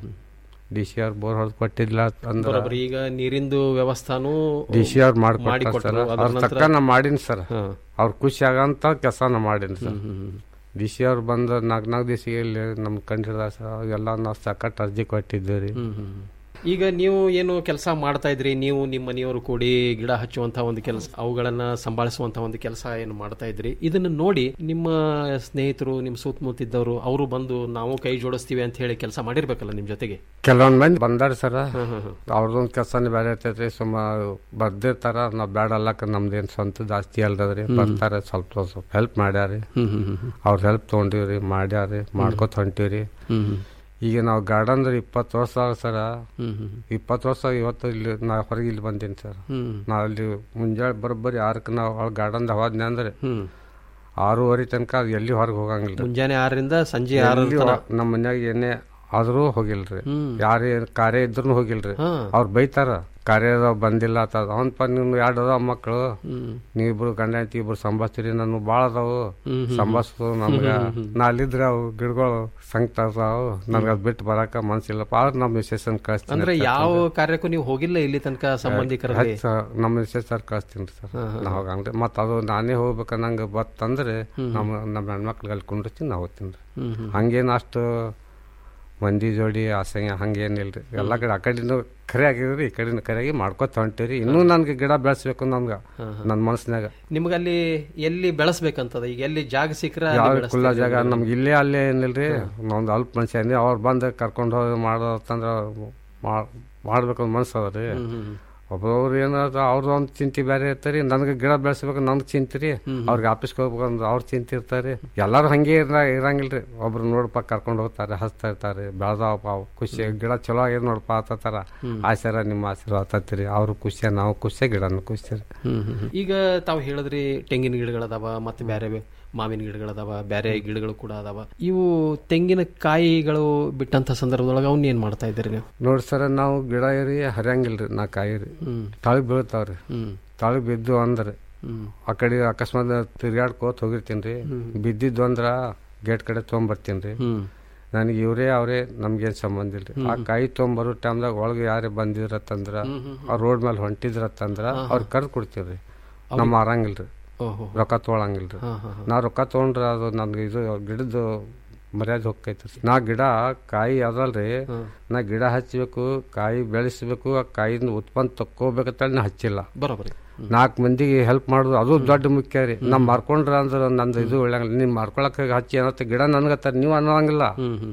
ಡಿ ಸಿ ಆರ್ ಬೋರ್ ಹೊಡೆದು ಕೊಟ್ಟಿಲ್ಲ ಅಂದ್ರೆ ಬರೋಬ್ಬರಿ ಈಗ ನೀರಿಂದು ವ್ಯವಸ್ಥಾನೂ ಡಿ ಸಿ ಆರ್ ಮಾಡಿಕೊಟ್ಟಾರ ಮಾಡಿಕೊಟ್ರು. ಸರ್ ಅದ್ರ ಅವ್ರ ನಂತರ- ತಕ್ಕ ನಾ ಮಾಡೀನಿ ಸರ್ ಹಾ. ಅವ್ರ ಖುಷಿ ಆಗಂತ ಕೆಲಸ ನಾ ಮಾಡೀನಿ ಸರ್ ಡಿ ಸಿ ಅವ್ರು ಬಂದು ನಾಲ್ಕು ನಾಲ್ಕು ದಿವಸ ಇಲ್ಲಿ ನಮ್ ಕಂಡಿಡ್ದ ಸರ್ ಎಲ್ಲ ನಾವು ಸಕಟ್ ಅರ್ಜಿ ಕೊಟ್ಟಿದ್ದೀವಿ ರೀ ಈಗ ನೀವು ಏನು ಕೆಲಸ ಮಾಡ್ತಾ ಇದ್ರಿ ನೀವು ನಿಮ್ಮ ಮನೆಯವರು ಕೂಡಿ ಗಿಡ ಹಚ್ಚುವಂತ ಒಂದು ಕೆಲಸ ಅವುಗಳನ್ನ ಸಂಭಾಳಿಸುವಂತ ಒಂದು ಕೆಲಸ ಏನು ಮಾಡ್ತಾ ಇದ್ರಿ ಇದನ್ನ ನೋಡಿ ನಿಮ್ಮ ಸ್ನೇಹಿತರು ನಿಮ್ಮ ಸುತ್ತಮುತ್ತಿದ್ದವರು ಅವರು ಬಂದು ನಾವು ಕೈ ಜೋಡಿಸ್ತೀವಿ ಅಂತ ಹೇಳಿ ಕೆಲಸ ಮಾಡಿರ್ಬೇಕಲ್ಲ ನಿಮ್ ಜೊತೆಗೆ ಕೆಲವೊಂದ್ ಮಂದಿ ಬಂದಾರ ಸರ ಅವ್ರದೊಂದ್ ಕೆಲಸನೇ ಬೇರೆ ಇರ್ತೈತ್ರಿ ಸುಮ್ಮ ಬರ್ದಿರ್ತಾರ ನಾವ್ ಬೇಡ ಅಲ್ಲಕ ನಮ್ದೇನ್ ಸ್ವಂತ ಜಾಸ್ತಿ ಅಲ್ದದ್ರಿ ಬರ್ತಾರ ಸ್ವಲ್ಪ ಸ್ವಲ್ಪ ಹೆಲ್ಪ್ ಮಾಡ್ಯಾರಿ ಅವ್ರ ಹೆಲ್ಪ್ ತಗೊಂಡಿವ್ರಿ ಮಾಡ್ಯಾರಿ ಮಾಡ್ಕೊತ ಹೊಂಟಿವ್ರಿ ಈಗ ನಾವು ಗಾರ್ಡನ್ ಇಪ್ಪತ್ತು ವರ್ಷ ಆಗ ಸರ ಇಪ್ಪತ್ತು ವರ್ಷ ಇವತ್ತು ಇಲ್ಲಿ ನಾ ಹೊರಗೆ ಇಲ್ಲಿ ಬಂದೀನಿ ಸರ್ ನಾ ಅಲ್ಲಿ ಮುಂಜಾನೆ ಬರೋಬ್ಬರಿ ಆರಕ್ಕೆ ನಾವು ಒಳಗೆ ಗಾರ್ಡನ್ದಾಗ ಹೋದ್ನೆ ಅಂದ್ರೆ ಆರೂವರೆ ತನಕ ಅದು ಎಲ್ಲಿ ಹೊರಗೆ ಹೋಗಂಗಿಲ್ಲ ಮುಂಜಾನೆ ಆರರಿಂದ ಸಂಜೆ ಆರರ ಎಲ್ಲಿ ತನಕ. ಹೊ- ನಮ್ಮ ಮನ್ಯಾಗ ಏನೇ ಆದ್ರೂ ಹೋಗಿಲ್ರಿ ಯಾರೇ ಕಾರ್ಯ ಇದ್ರು ಹೋಗಿಲ್ರಿ ಅವ್ರು ಬೈತಾರ ಕಾರ್ಯ ಅದಾವ ಬಂದಿಲ್ಲ ಅಂತ ಅವನ್ಪ ನೀವು ಎರಡು ಅದಾವ ಮಕ್ಕಳು ನೀವಿಬ್ರು ಗಂಡ ಹೆಂಡತಿ ಇಬ್ರು ಸಂಭಾಸ್ತೀರಿ ನಾನು ಭಾಳ ಅದಾವು ಸಂಭಾಸ್ತು ನಮ್ಗ ನಾ ಅಲ್ಲಿದ್ರೆ ಅವು ಗಿಡಗಳು ಸಂಕಟ ಅದಾವು ನನ್ಗೆ ಅದ್ ಬಿಟ್ಟು ಬರಾಕ ಮನ್ಸಿಲ್ಲಪ್ಪ ಆದ್ರೆ ನಮ್ಮ ಮಿಸಸ್ ಕಳಿಸ್ತೀನಿ ಅಂದ್ರೆ ಯಾವ ಕಾರ್ಯಕ್ಕೂ ನೀವು ಹೋಗಿಲ್ಲ ಇಲ್ಲಿ ತನಕ ಸಂಬಂಧಿಕರಲ್ಲಿ ಹಚ್ಚ ನಮ್ಮ ಮಿಸಸ್ ಸರ್ ಕಳಿಸ್ತೀನಿ ಸರ್ ನಾ ಹೋಗಂಗ್ರಿ ಮತ್ತ ಅದು ನಾನೇ ಹೋಗ್ಬೇಕ ನಂಗೆ ಬತ್ತಂದ್ರೆ ನಮ್ಮ ನಮ್ಮ ಹೆಣ್ಮಕ್ಳಿಗೆ ಅಲ್ಲಿ ಕುಂಡಿರ್ತೀನಿ ನಾ ಹೋಗ್ತೀನಿ ಹಂಗೇನು ಅಷ್ಟು ಮಂದಿ ಜೋಡಿ ಅಸಹ್ಯ ಹಂಗೇನಿಲ್ರಿ ಎಲ್ಲ ಕಡೆ ಆ ಕಡೆನೂ ಖರೆ ಆಗಿದ್ರಿ ಈ ಕಡೆನೂ ಖರೆಯಾಗಿ ಮಾಡ್ಕೊತ ಹೊಂಟಿವ್ರಿ ಇನ್ನೂ ನನ್ಗೆ ಗಿಡ ಬೆಳೆಸ್ಬೇಕು ನನ್ಗೆ ನನ್ನ ಮನಸ್ಸಿನಾಗ ನಿಮ್ಗೆ ಅಲ್ಲಿ ಎಲ್ಲಿ ಬೆಳೆಸ್ಬೇಕಂತದ ಈಗ ಎಲ್ಲಿ ಜಾಗ ಸಿಕ್ಕರೆ ಅಲ್ಲಿ ಯಾವ ಬೆಳೆಸ್ತೀರಿ. ಕುಲ್ಲ ಜಾಗ ನಮ್ಗೆ ಇಲ್ಲೇ ಅಲ್ಲೇ ಏನಿಲ್ರಿ ಒಂದು ಅಲ್ಪ ಮನುಷ್ಯ ಅಂದ್ರೆ ಅವ್ರು ಬಂದು ಕರ್ಕೊಂಡು ಹೋಗಿ ಮಾಡೋದಂದ್ರೆ ಮಾಡ್ಬೇಕು ಮನ್ಸು ಅದ ರೀ ಒಬ್ಬೊಬ್ರು ಏನಾದ್ರು ಅವ್ರದ್ದು ಒಂದು ಚಿಂತೆ ಬೇರೆ ಇರ್ತಾರೆ ನನಗೆ ಗಿಡ ಬೆಳೆಸ್ಬೇಕು ನನ್ಗೆ ಚಿಂತೆ ರೀ ಅವ್ರಿಗೆ ಆಫೀಸ್ಗೆ ಹೋಗ್ಬೇಕು ಅಂದ್ರೆ ಅವ್ರ ಚಿಂತೆ ಇರ್ತಾರೆ ಎಲ್ಲರೂ ಹಂಗೆ ಇರ ಇರಂಗಿಲ್ಲ ರೀ ಒಬ್ರು ನೋಡಪ್ಪ ಕರ್ಕೊಂಡು ಹೋಗ್ತಾರೆ ಹಚ್ತಾ ಇರ್ತಾರೆ ಬೆಳೆದಾವಪ್ಪ ಅವು ಖುಷಿ ಗಿಡ ಚಲೋ ಆಗ್ಯದ ನೋಡಪ್ಪ ಆತರ ಆಶೀರ್ವಾದ ನಿಮ್ಮ ಆಶೀರ್ವಾದ ಆತತ್ರಿ ಅವ್ರು ಖುಷಿ ನಾವು ಖುಷಿ ಗಿಡನು ಖುಷಿ ರೀ ಈಗ ತಾವು ಹೇಳಿದ್ರಿ ತೆಂಗಿನ ಗಿಡಗಳದಾವ ಮತ್ತೆ ಬೇರೆ ಬೇ- ಮಾವಿನ ಗಿಡಗಳದಾವ ಬೇರೆ ಗಿಡಗಳು ಕೂಡ ಅದಾವ ಇವು ತೆಂಗಿನ ಕಾಯಿಗಳು ಬಿಟ್ಟಂತ ಸಂದರ್ಭದೊಳಗೆ ಅವನ್ನ ಏನ್ ಮಾಡ್ತಾ ಇದ್ದೀರಿ ನೀವು ನೋಡಿ ಸರ ನಾವು ಗಿಡ ಏರಿ ಹರಿಯಂಗಿಲ್ರಿ ನಾ ಕಾಯಿ ರೀ ತಳಗ್ ಬೀಳ್ತಾವ್ರಿ ತಳಗ್ ಬಿದ್ದು ಅಂದ್ರೆ ಆ ಕಡೆ ಅಕಸ್ಮಾತ್ ತಿರ್ಗಾಡ್ಕೋತ ಹೋಗಿರ್ತೀನಿ ರೀ ಬಿದ್ದಿದ್ದು ಅಂದ್ರ ಗೇಟ್ ಕಡೆ ತೊಗೊಂಬರ್ತೀನಿ ರೀ ನನಗೆ ಇವರೇ ಅವರೇ ನಮ್ಗೇನ್ ಸಂಬಂಧ ಇಲ್ರಿ ಆ ಕಾಯಿ ತೊಗೊಂಬರೋ ಟೈಮ್ದಾಗ ಒಳಗೆ ಯಾರೇ ಬಂದಿದ್ರತ್ತಂದ್ರ ಆ ರೋಡ್ ಮೇಲೆ ಹೊಂಟಿದ್ರತ್ತಂದ್ರ ಅವ್ರಿಗೆ ಕರ್ದು ಕೊಡ್ತೀವ್ರಿ ನಮ್ಮ ಮಾರಂಗಿಲ್ರಿ ಓಹೋ. ರೊಕ್ಕ ತೊಗೊಳಂಗಿಲ್ರಿ ಹಾ, ಹಾ, ಹಾ. ನಾ ರೊಕ್ಕ ತೊಗೊಂಡ್ರೆ ಅದು ನನ್ಗೆ ಇದು ಗಿಡದ್ದು ಮರ್ಯಾದೆ ಹೋಗ್ತೈತಿ ನಾ ಗಿಡ ಕಾಯಿ ಅದಲ್ರಿ ನಾ ಗಿಡ ಹಚ್ಚಬೇಕು ಕಾಯಿ ಬೆಳೆಸ್ಬೇಕು ಆ ಕಾಯಿಂದ ಉತ್ಪನ್ನ ತಕ್ಕೋಬೇಕಂತೇಳಿ ನಾ ಹಚ್ಚಿಲ್ಲ ಬರೋಬರಿ ನಾಲ್ಕು ಮಂದಿಗೆ ಹೆಲ್ಪ್ ಮಾಡೋದು ಅದು ದೊಡ್ಡ ಮುಖ್ಯ ರೀ ನಾ ಮಾರ್ಕೊಂಡ್ರ ಅಂದ್ರೆ ನಂದು ಇದು ಒಳ್ಳೆಂಗಿಲ್ಲ ನೀನ್ ಮಾರ್ಕೊಳಕ್ ಹಚ್ಚಿ ಏನತ್ತ ಗಿಡ ನನ್ಗತ್ತಾರ ನೀವು ಅನ್ನೋಂಗಿಲ್ಲ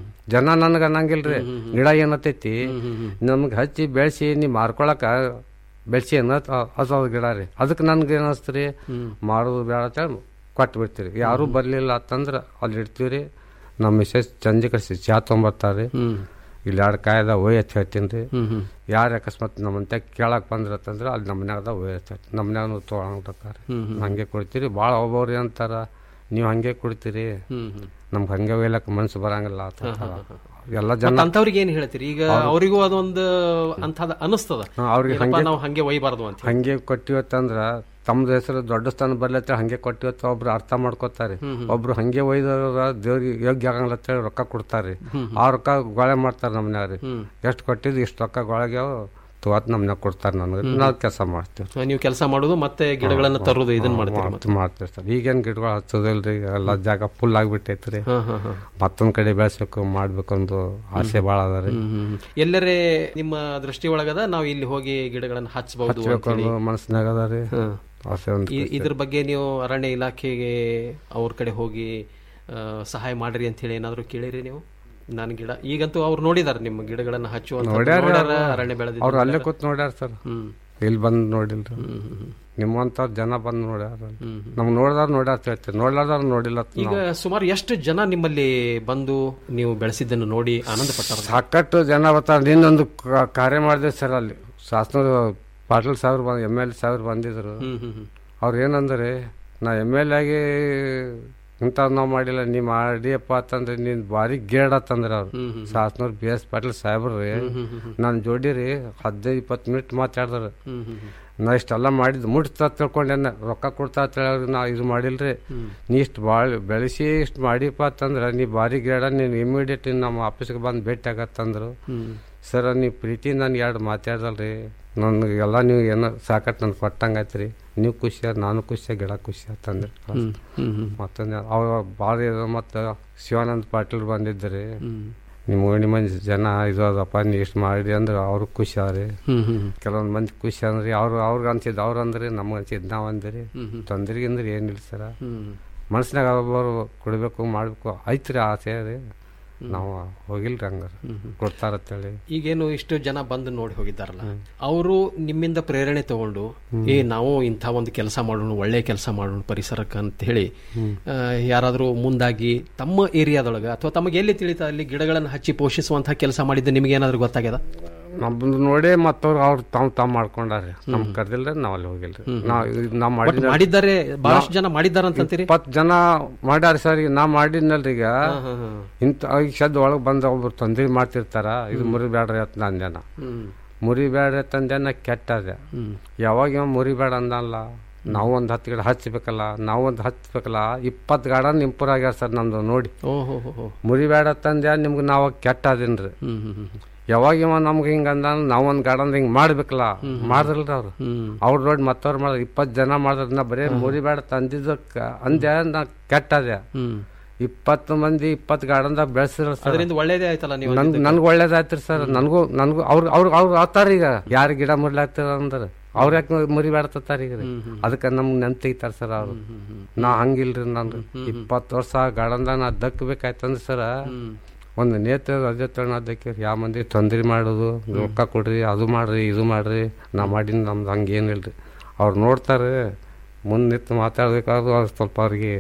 ಜನ ನನಗೆ ಅನ್ನಂಗಿಲ್ರಿ ಗಿಡ ಏನತ್ತೈತಿ ನಮ್ಗೆ ಹಚ್ಚಿ ಬೆಳೆಸಿ ನೀ ಮಾರ್ಕೊಳಕ ಬೆಳೆಸಿ ಅನ್ನತ್ ಅದು ಗಿಡ ರೀ ಅದಕ್ಕೆ ನನ್ಗೆ ಏನಿಸ್ತು ರೀ ಮಾಡೋದು ಬೇಡ ಅಂತೇಳಿ ಕೊಟ್ಟು ಬಿಡ್ತೀರಿ ಯಾರು ಬರ್ಲಿಲ್ಲ ಅಂತಂದ್ರೆ ಅಲ್ಲಿ ಇಡ್ತೀವಿ ರೀ ನಮ್ಮ ಮಿಸಸ್ ಚಂಜಿ ಕಳಿಸಿ ಚಾ ತೊಗೊಂಬರ್ತಾರೆ ಇಲ್ಲಿ ಎರಡು ಕಾಯ್ದ ಒಯ್ ಹಚ್ಚಿ ಹೇಳ್ತೀನಿ ರೀ ಯಾರು ಅಕಸ್ಮಾತ್ ನಮ್ಮಂತೆ ಕೇಳಕ್ ಬಂದ್ರತ್ತಂದ್ರೆ ಅಲ್ಲಿ ನಮ್ಮ ಮನ್ಯಾಗದ ಒಯ್ ಹಚ್ಚಿ ಹೇಳ್ತೀನಿ ನಮ್ಮ ಮನ್ಯಾಗ ತೊಗೊಳಂತಾರೆ ಹಂಗೆ ಕೊಡ್ತೀರಿ ಭಾಳ ಒಬ್ಬವ್ರು ಏನಂತಾರ ನೀವು ಹಂಗೆ ಕೊಡ್ತೀರಿ ನಮ್ಗೆ ಹಂಗೆ ಒಯ್ಲಕ್ ಮನ್ಸು ಬರಂಗಿಲ್ಲ ಅಂತ ಎಲ್ಲ ಜನ ಅಂತವ್ರಿಗೆ ಏನ್ ಹೇಳ್ತೀರಿ ಈಗ ಅವರಿಗೂ ಅದೊಂದು ಅಂತದ ಅನಿಸ್ತದ ಹಾ, ಅವ್ರಿಗೆ ಏನಪ್ಪಾ ಹಂಗೆ- ನಾವು ಹಂಗೆ ಒಯ್ಬಾರ್ದು ಅಂತ ಹಂಗೆ ಕೊಟ್ಟಿವತ್ತಂದ್ರ ತಮ್ಮದ ಹೆಸರು ದೊಡ್ಡ ಸ್ಥಾನ ಬರ್ಲತ್ತ ಹಂಗೆ ಕೊಟ್ಟಿವತ್ತ ಒಬ್ರು ಅರ್ಥ ಮಾಡ್ಕೋತಾರೆ ಒಬ್ರು ಹಂಗೆ ಒಯ್ದವ್ರ ದೇವ್ರಿಗೆ ಯೋಗ್ಯ ಆಗಂಗಿಲ್ಲ ಅಂತೇಳಿ ರೊಕ್ಕ ಕೊಡ್ತಾರೆ ಆ ರೊಕ್ಕ ಗೊಳೆ ಮಾಡ್ತಾರೆ ನಮ್ಮನ್ಯಾಗ ರೀ ಎಷ್ಟು ಕೊಟ್ಟಿದ್ದು ಇಷ್ಟು ರೊಕ್ಕ ಗೊಳಗೆ ತುವತ್ ನಮ್ಮನ್ಯಾಗ ಕೊಡ್ತಾರೆ ನನಗೆ ನಾವು ಕೆಲಸ ಮಾಡ್ತೀವಿ ನೀವು ಕೆಲಸ ಮಾಡೋದು ಮತ್ತೆ ಗಿಡಗಳನ್ನ ತರೋದು ಇದನ್ನ ಮಾಡ್ತೀರಿ ಮತ್ತೆ. ಮಾಡ್ತೀವಿ ಸರ್ ಈಗೇನ್ ಗಿಡಗಳು ಹಚ್ಚೋದಿಲ್ರಿ ಎಲ್ಲ ಜಾಗ ಫುಲ್ ಆಗ್ಬಿಟ್ಟೈತ್ರಿ ಹಾ, ಹಾ, ಹಾ. ಮತ್ತೊಂದ್ ಕಡೆ ಬೆಳೆಸ್ಬೇಕು ಮಾಡ್ಬೇಕು ಒಂದು ಆಸೆ ಭಾಳ ಅದ ರೀ ಎಲ್ಲರೇ ನಿಮ್ಮ ದೃಷ್ಟಿ ಒಳಗದ ನಾವು ಇಲ್ಲಿ ಹೋಗಿ ಗಿಡಗಳನ್ನ ಹಚ್ಚಬಹುದು ಹಚ್ಬೇಕು ಅನ್ನೋ ಮನಸ್ಸಿನಾಗ ಅದ ರೀ ಆಸೆ ಒಂದು ಇದ್ರ ಬಗ್ಗೆ ನೀವು ಅರಣ್ಯ ಇಲಾಖೆಗೆ ಅವ್ರ ಕಡೆ ಹೋಗಿ ಆ, ಸಹಾಯ ಮಾಡ್ರಿ ಅಂತ ಹೇಳಿ ಏನಾದ್ರು ಕೇಳಿರಿ ನೀವು ನಾನು ಗಿಡ ಈಗಂತೂ ಅವ್ರು ನೋಡಿದಾರೆ ನಿಮ್ಮ ಗಿಡಗಳನ್ನ ಹಚ್ಚುವಂತ ನೋಡ್ಯಾರ ಅರಣ್ಯ ಬೆಳೆದ ಅವ್ರು ಅಲ್ಲೇ ಕೂತ್ ನೋಡ್ಯಾರ ಸರ್ ಇಲ್ಲಿ ಬಂದ್ ನೋಡಿಲ್ರಿ ನಿಮ್ಮಂತವ್ರ ಜನ ಬಂದ್ ನೋಡ್ಯಾರ ನಮ್ಗೆ ನೋಡ್ದಾರ ನೋಡ್ಯಾರ ಅಂತ ಹೇಳ್ತೀರಿ ನೋಡ್ಲಾರ್ದಾರ ನೋಡಿಲ್ಲ ಅಂತ ಈಗ ನಾವು. ಸುಮಾರು ಎಷ್ಟು ಜನ ನಿಮ್ಮಲ್ಲಿ ಬಂದು ನೀವು ಬೆಳೆಸಿದ್ದನ್ನು ನೋಡಿ ಆನಂದ ಪಟ್ಟಾರ ಸಾಕಷ್ಟು ಜನ ಬರ್ತಾರೆ ನಿನ್ನೊಂದು ಕ- ಕಾರ್ಯ ಮಾಡಿದೆ ಸರ್ ಅಲ್ಲಿ ಶಾಸನ ಪಾಟೀಲ್ ಸಾಹೇಬ್ರು ಬಂದ್ ಎಮ್ ಎಲ್ ಸಾಹೇಬ್ರು ಬಂದಿದ್ರು ಅವ್ರು ಏನಂದ್ರೆ ನಾ ಎಮ್ ಎಲ್ ಆಗಿ ಇಂಥದ್ದು ನಾವು ಮಾಡಿಲ್ಲ ನೀ ಮಾಡಿಯಪ್ಪ ಅಂತಂದ್ರೆ ನೀನ್ ಭಾರಿ ಗೇಡ್ ಅಂತಂದ್ರೆ ಅವ್ರು ಶಾಸನವ್ರು ಬಿ ಎಸ್ ಪಾಟೀಲ್ ಸಾಹೇಬ್ರು ರೀ ನನ್ನ ಜೋಡಿ ರೀ ಹದಿನೈದು ಇಪ್ಪತ್ತು ಮಿನಿಟ್ ಮಾತಾಡಿದ್ರು ನಾ ಇಷ್ಟೆಲ್ಲ ಮಾಡಿದ್ದು ಮುಟ್ತಾ ತಿಳ್ಕೊಂಡೇನ ರೊಕ್ಕ ಕೊಡ್ತಾ ಅಂತೇಳಿ ನಾ ಇದು ಮಾಡಿಲ್ರಿ ನೀ ಇಷ್ಟು ಭಾಳ ಬೆಳೆಸಿ ಇಷ್ಟು ಮಾಡಿಪ್ಪ ಅಂತಂದ್ರೆ ನೀ ಭಾರಿ ಗೇಡ ನೀನು ಇಮಿಡಿಯೇಟ್ ನಮ್ಮ ಆಫೀಸ್ಗೆ ಬಂದು ಭೇಟಿ ಆಗತ್ತಂದ್ರು ಸರ್ ನೀವು ಪ್ರೀತಿ ನನ್ಗೆ ಎರಡು ಮಾತಾಡ್ದಲ್ರಿ ನನ್ಗೆ ಎಲ್ಲ ನೀವು ಏನೋ ಸಾಕಟ್ಟು ನನ್ಗೆ ಕೊಟ್ಟಂಗೆ ರೀ ನೀವು ಖುಷಿ ನಾನು ಖುಷಿ ಗಿಡ ಖುಷಿ ಅಂತಂದ್ರೆ ಮತ್ತೊಂದು ಅವ ಭಾಳ ಮತ್ತು ಶಿವಾನಂದ ಪಾಟೀಲ್ ಬಂದಿದ್ರಿ ನಿಮ್ಮ ಓಣಿ ಮಂದಿ ಜನ ಇದು ಅದಪ್ಪ ನೀವು ಇಷ್ಟು ಮಾಡಿ ಅಂದ್ರೆ ಅವ್ರು ಖುಷಿ ಅವ್ರಿ ಕೆಲವೊಂದು ಮಂದಿ ಖುಷಿ ಅಂದ್ರಿ ಅವ್ರು ಅವ್ರಿಗೆ ಅನ್ಸಿದ್ದು ಅವ್ರು ಅಂದ್ರಿ ನಮ್ಗೆ ಅನ್ಸಿದ್ದು ನಾವು ಅಂದ್ರಿ ತೊಂದ್ರಿಗೆ ಅಂದ್ರೆ ಏನಿಲ್ಲ ಸರ ಮನ್ಸಿನಾಗ ಒಬ್ಬರು ಕೊಡ್ಬೇಕು ಮಾಡ್ಬೇಕು ಐತ್ರಿ ಆಸೆ ರೀ ನಾವು ಹೋಗಿಲ್ರಿ ಹಂಗಾರ ಕೊಡ್ತಾರತ್ತೇಳಿ ಈಗೇನು ಇಷ್ಟು ಜನ ಬಂದು ನೋಡಿ ಹೋಗಿದ್ದಾರಲ್ಲ ಅವರು ನಿಮ್ಮಿಂದ ಪ್ರೇರಣೆ ತಗೊಂಡು ಏ ನಾವು ಇಂಥ ಒಂದು ಕೆಲಸ ಮಾಡೋಣ ಒಳ್ಳೆ ಕೆಲಸ ಮಾಡೋಣ ಪರಿಸರಕ್ಕೆ ಅಂತ ಹೇಳಿ ಆ, ಯಾರಾದ್ರೂ ಮುಂದಾಗಿ ತಮ್ಮ ಏರಿಯಾದೊಳಗ ಅಥವಾ ತಮಗೆ ಎಲ್ಲಿ ತಿಳಿತಾ ಅಲ್ಲಿ ಗಿಡಗಳನ್ನು ಹಚ್ಚಿ ಪೋಷಿಸುವಂತಹ ಕೆಲಸ ಮಾಡಿದ್ದು ನಿಮ್ಗೆ ಏನಾದ್ರು ಗೊತ್ತಾಗ್ಯದ ನಮ್ದು ನೋಡೇ ಮತ್ತವ್ರು ಅವ್ರು ತಾವ್ ತಾವ್ ಮಾಡ್ಕೊಂಡಾರಿ ನಮ್ ಕರ್ದಿಲ್ರಿ ನಾವ್ ಅಲ್ಲಿ ಹೋಗಿಲ್ರಿ ನಾವ್ ಇದ್ ನಾವ್ ಒಟ್ಟು ಮಾಡಿದ್ದಾರೆ ಬಹಳಷ್ಟು ಜನ ಮಾಡಿದ್ದಾರೆ ಅಂತಂತೀರಿ ಇಪ್ಪತ್ ಜನ ಮಾಡ್ಯಾರ ಸರ್ ಈಗ ನಾ ಮಾಡಿದ್ನಲ್ರಿ ಈಗ ಇಂತ ಈಗ ಸದ್ ಒಳಗ್ ಬಂದ ಒಬ್ರು ತೊಂದ್ರೆ ಮಾಡ್ತಿರ್ತಾರ ಇದು ಮುರಿಬೇಡ್ರಿ ಅಂತ ಅಂದೆ ನಾ ಮುರಿಬೇಡ್ರಿ ಅಂತಂದೆ ನಾ ಕೆಟ್ಟದೆ ಯಾವಾಗ ಇವ ಮುರಿಬೇಡ ಅಂದಲ್ಲ ನಾವು ಒಂದ್ ಹತ್ತು ಗಿಡ ಹಚ್ಬೇಕಲ್ಲ ನಾವು ಒಂದ್ ಹಚ್ಬೇಕಲ್ಲ ಇಪ್ಪತ್ ಗಾರ್ಡನ್ ಇಂಪ್ರೂವ್ ಆಗ್ಯಾರ ಸರ್ ನಮ್ದು ನೋಡಿ ಓಹೋ ಹೋ ಮುರಿಬೇಡ ತಂದೆ ನಿಮ್ಗೆ ನಾವು ಕೆಟ್ಟ ಅದೇನ್ರಿ ಯಾವಾಗ ಇವ ನಮ್ಗೆ ಹಿಂಗ ಅಂದ ನಾವ್ ಒಂದ್ ಗಾರ್ಡನ್ ಹಿಂಗ್ ಮಾಡ್ಬೇಕಲ್ಲ ಮಾಡಿದ್ರಲ್ರಿ ಅವ್ರು ಅವ್ರ ನೋಡಿ ಮತ್ತವ್ರು ಮಾಡಿದ್ರು ಇಪ್ಪತ್ ಜನ ಮಾಡಿದ್ರ ನಾ ಬರೀ ಮುರಿಬೇಡ ತಂದಿದ್ದಕ್ಕ ಅಂದೆ ನಾ ಕೆಟ್ಟದೆ ಇಪ್ಪತ್ತು ಮಂದಿ ಇಪ್ಪತ್ತು ಗಾರ್ಡನ್ದಾಗ ಬೆಳೆಸಿದ್ರ ಸರ್ ಅದರಿಂದ ಒಳ್ಳೇದೇ ಆಯ್ತಲ್ಲ ನೀವು ನನ್ ನನ್ಗೆ ಒಳ್ಳೇದಾಯ್ತ್ರಿ ಸರ್ ನನಗೂ ನನಗೂ ಅವ್ರು ಅವ್ರು ಅವ್ರು ಆತಾರ ಈಗ ಯಾರು ಗಿಡ ಮುರಿಲಾಗ್ತಾರ ಅಂದ್ರೆ ಅವ್ರ ಯಾಕೆ ಮುರಿಬೇಡ್ತಾರ ಈಗ ಅದಕ್ಕೆ ನಮ್ಗೆ ನೆನ್ಪ್ ತೆಗಿತಾರ ಸರ್ ಅವ್ರು ನಾ ಹಂಗಿಲ್ರಿ ನಾನು ಇಪ್ಪತ್ತು ವರ್ಷ ಗಾರ್ಡನ್ದಾಗ ನಾ ದಕ್ಕಬೇಕಾಯ್ತಂದ್ರೆ ಸರ್ ಒಂದು ನೇತ್ರ ಅದೇ ತಗೊಳೋದಕ್ಕೆ ಯಾವ ಮಂದಿ ತೊಂದರೆ ಮಾಡೋದು ರೊಕ್ಕ ಕೊಡ್ರಿ ಅದು ಮಾಡ್ರಿ ಇದು ಮಾಡ್ರಿ ನಾ ಮಾಡಿನ ನಮ್ದು ಹಂಗೆ ಏನಿಲ್ರಿ ಅವ್ರು ನೋಡ್ತಾರೆ ಮುಂದೆ ನಿಂತು ಮಾತಾಡ್ಬೇಕಾದ್ರು ಅವ್ರು ಸ್ವಲ್ಪ ಅವ್ರಿಗೆ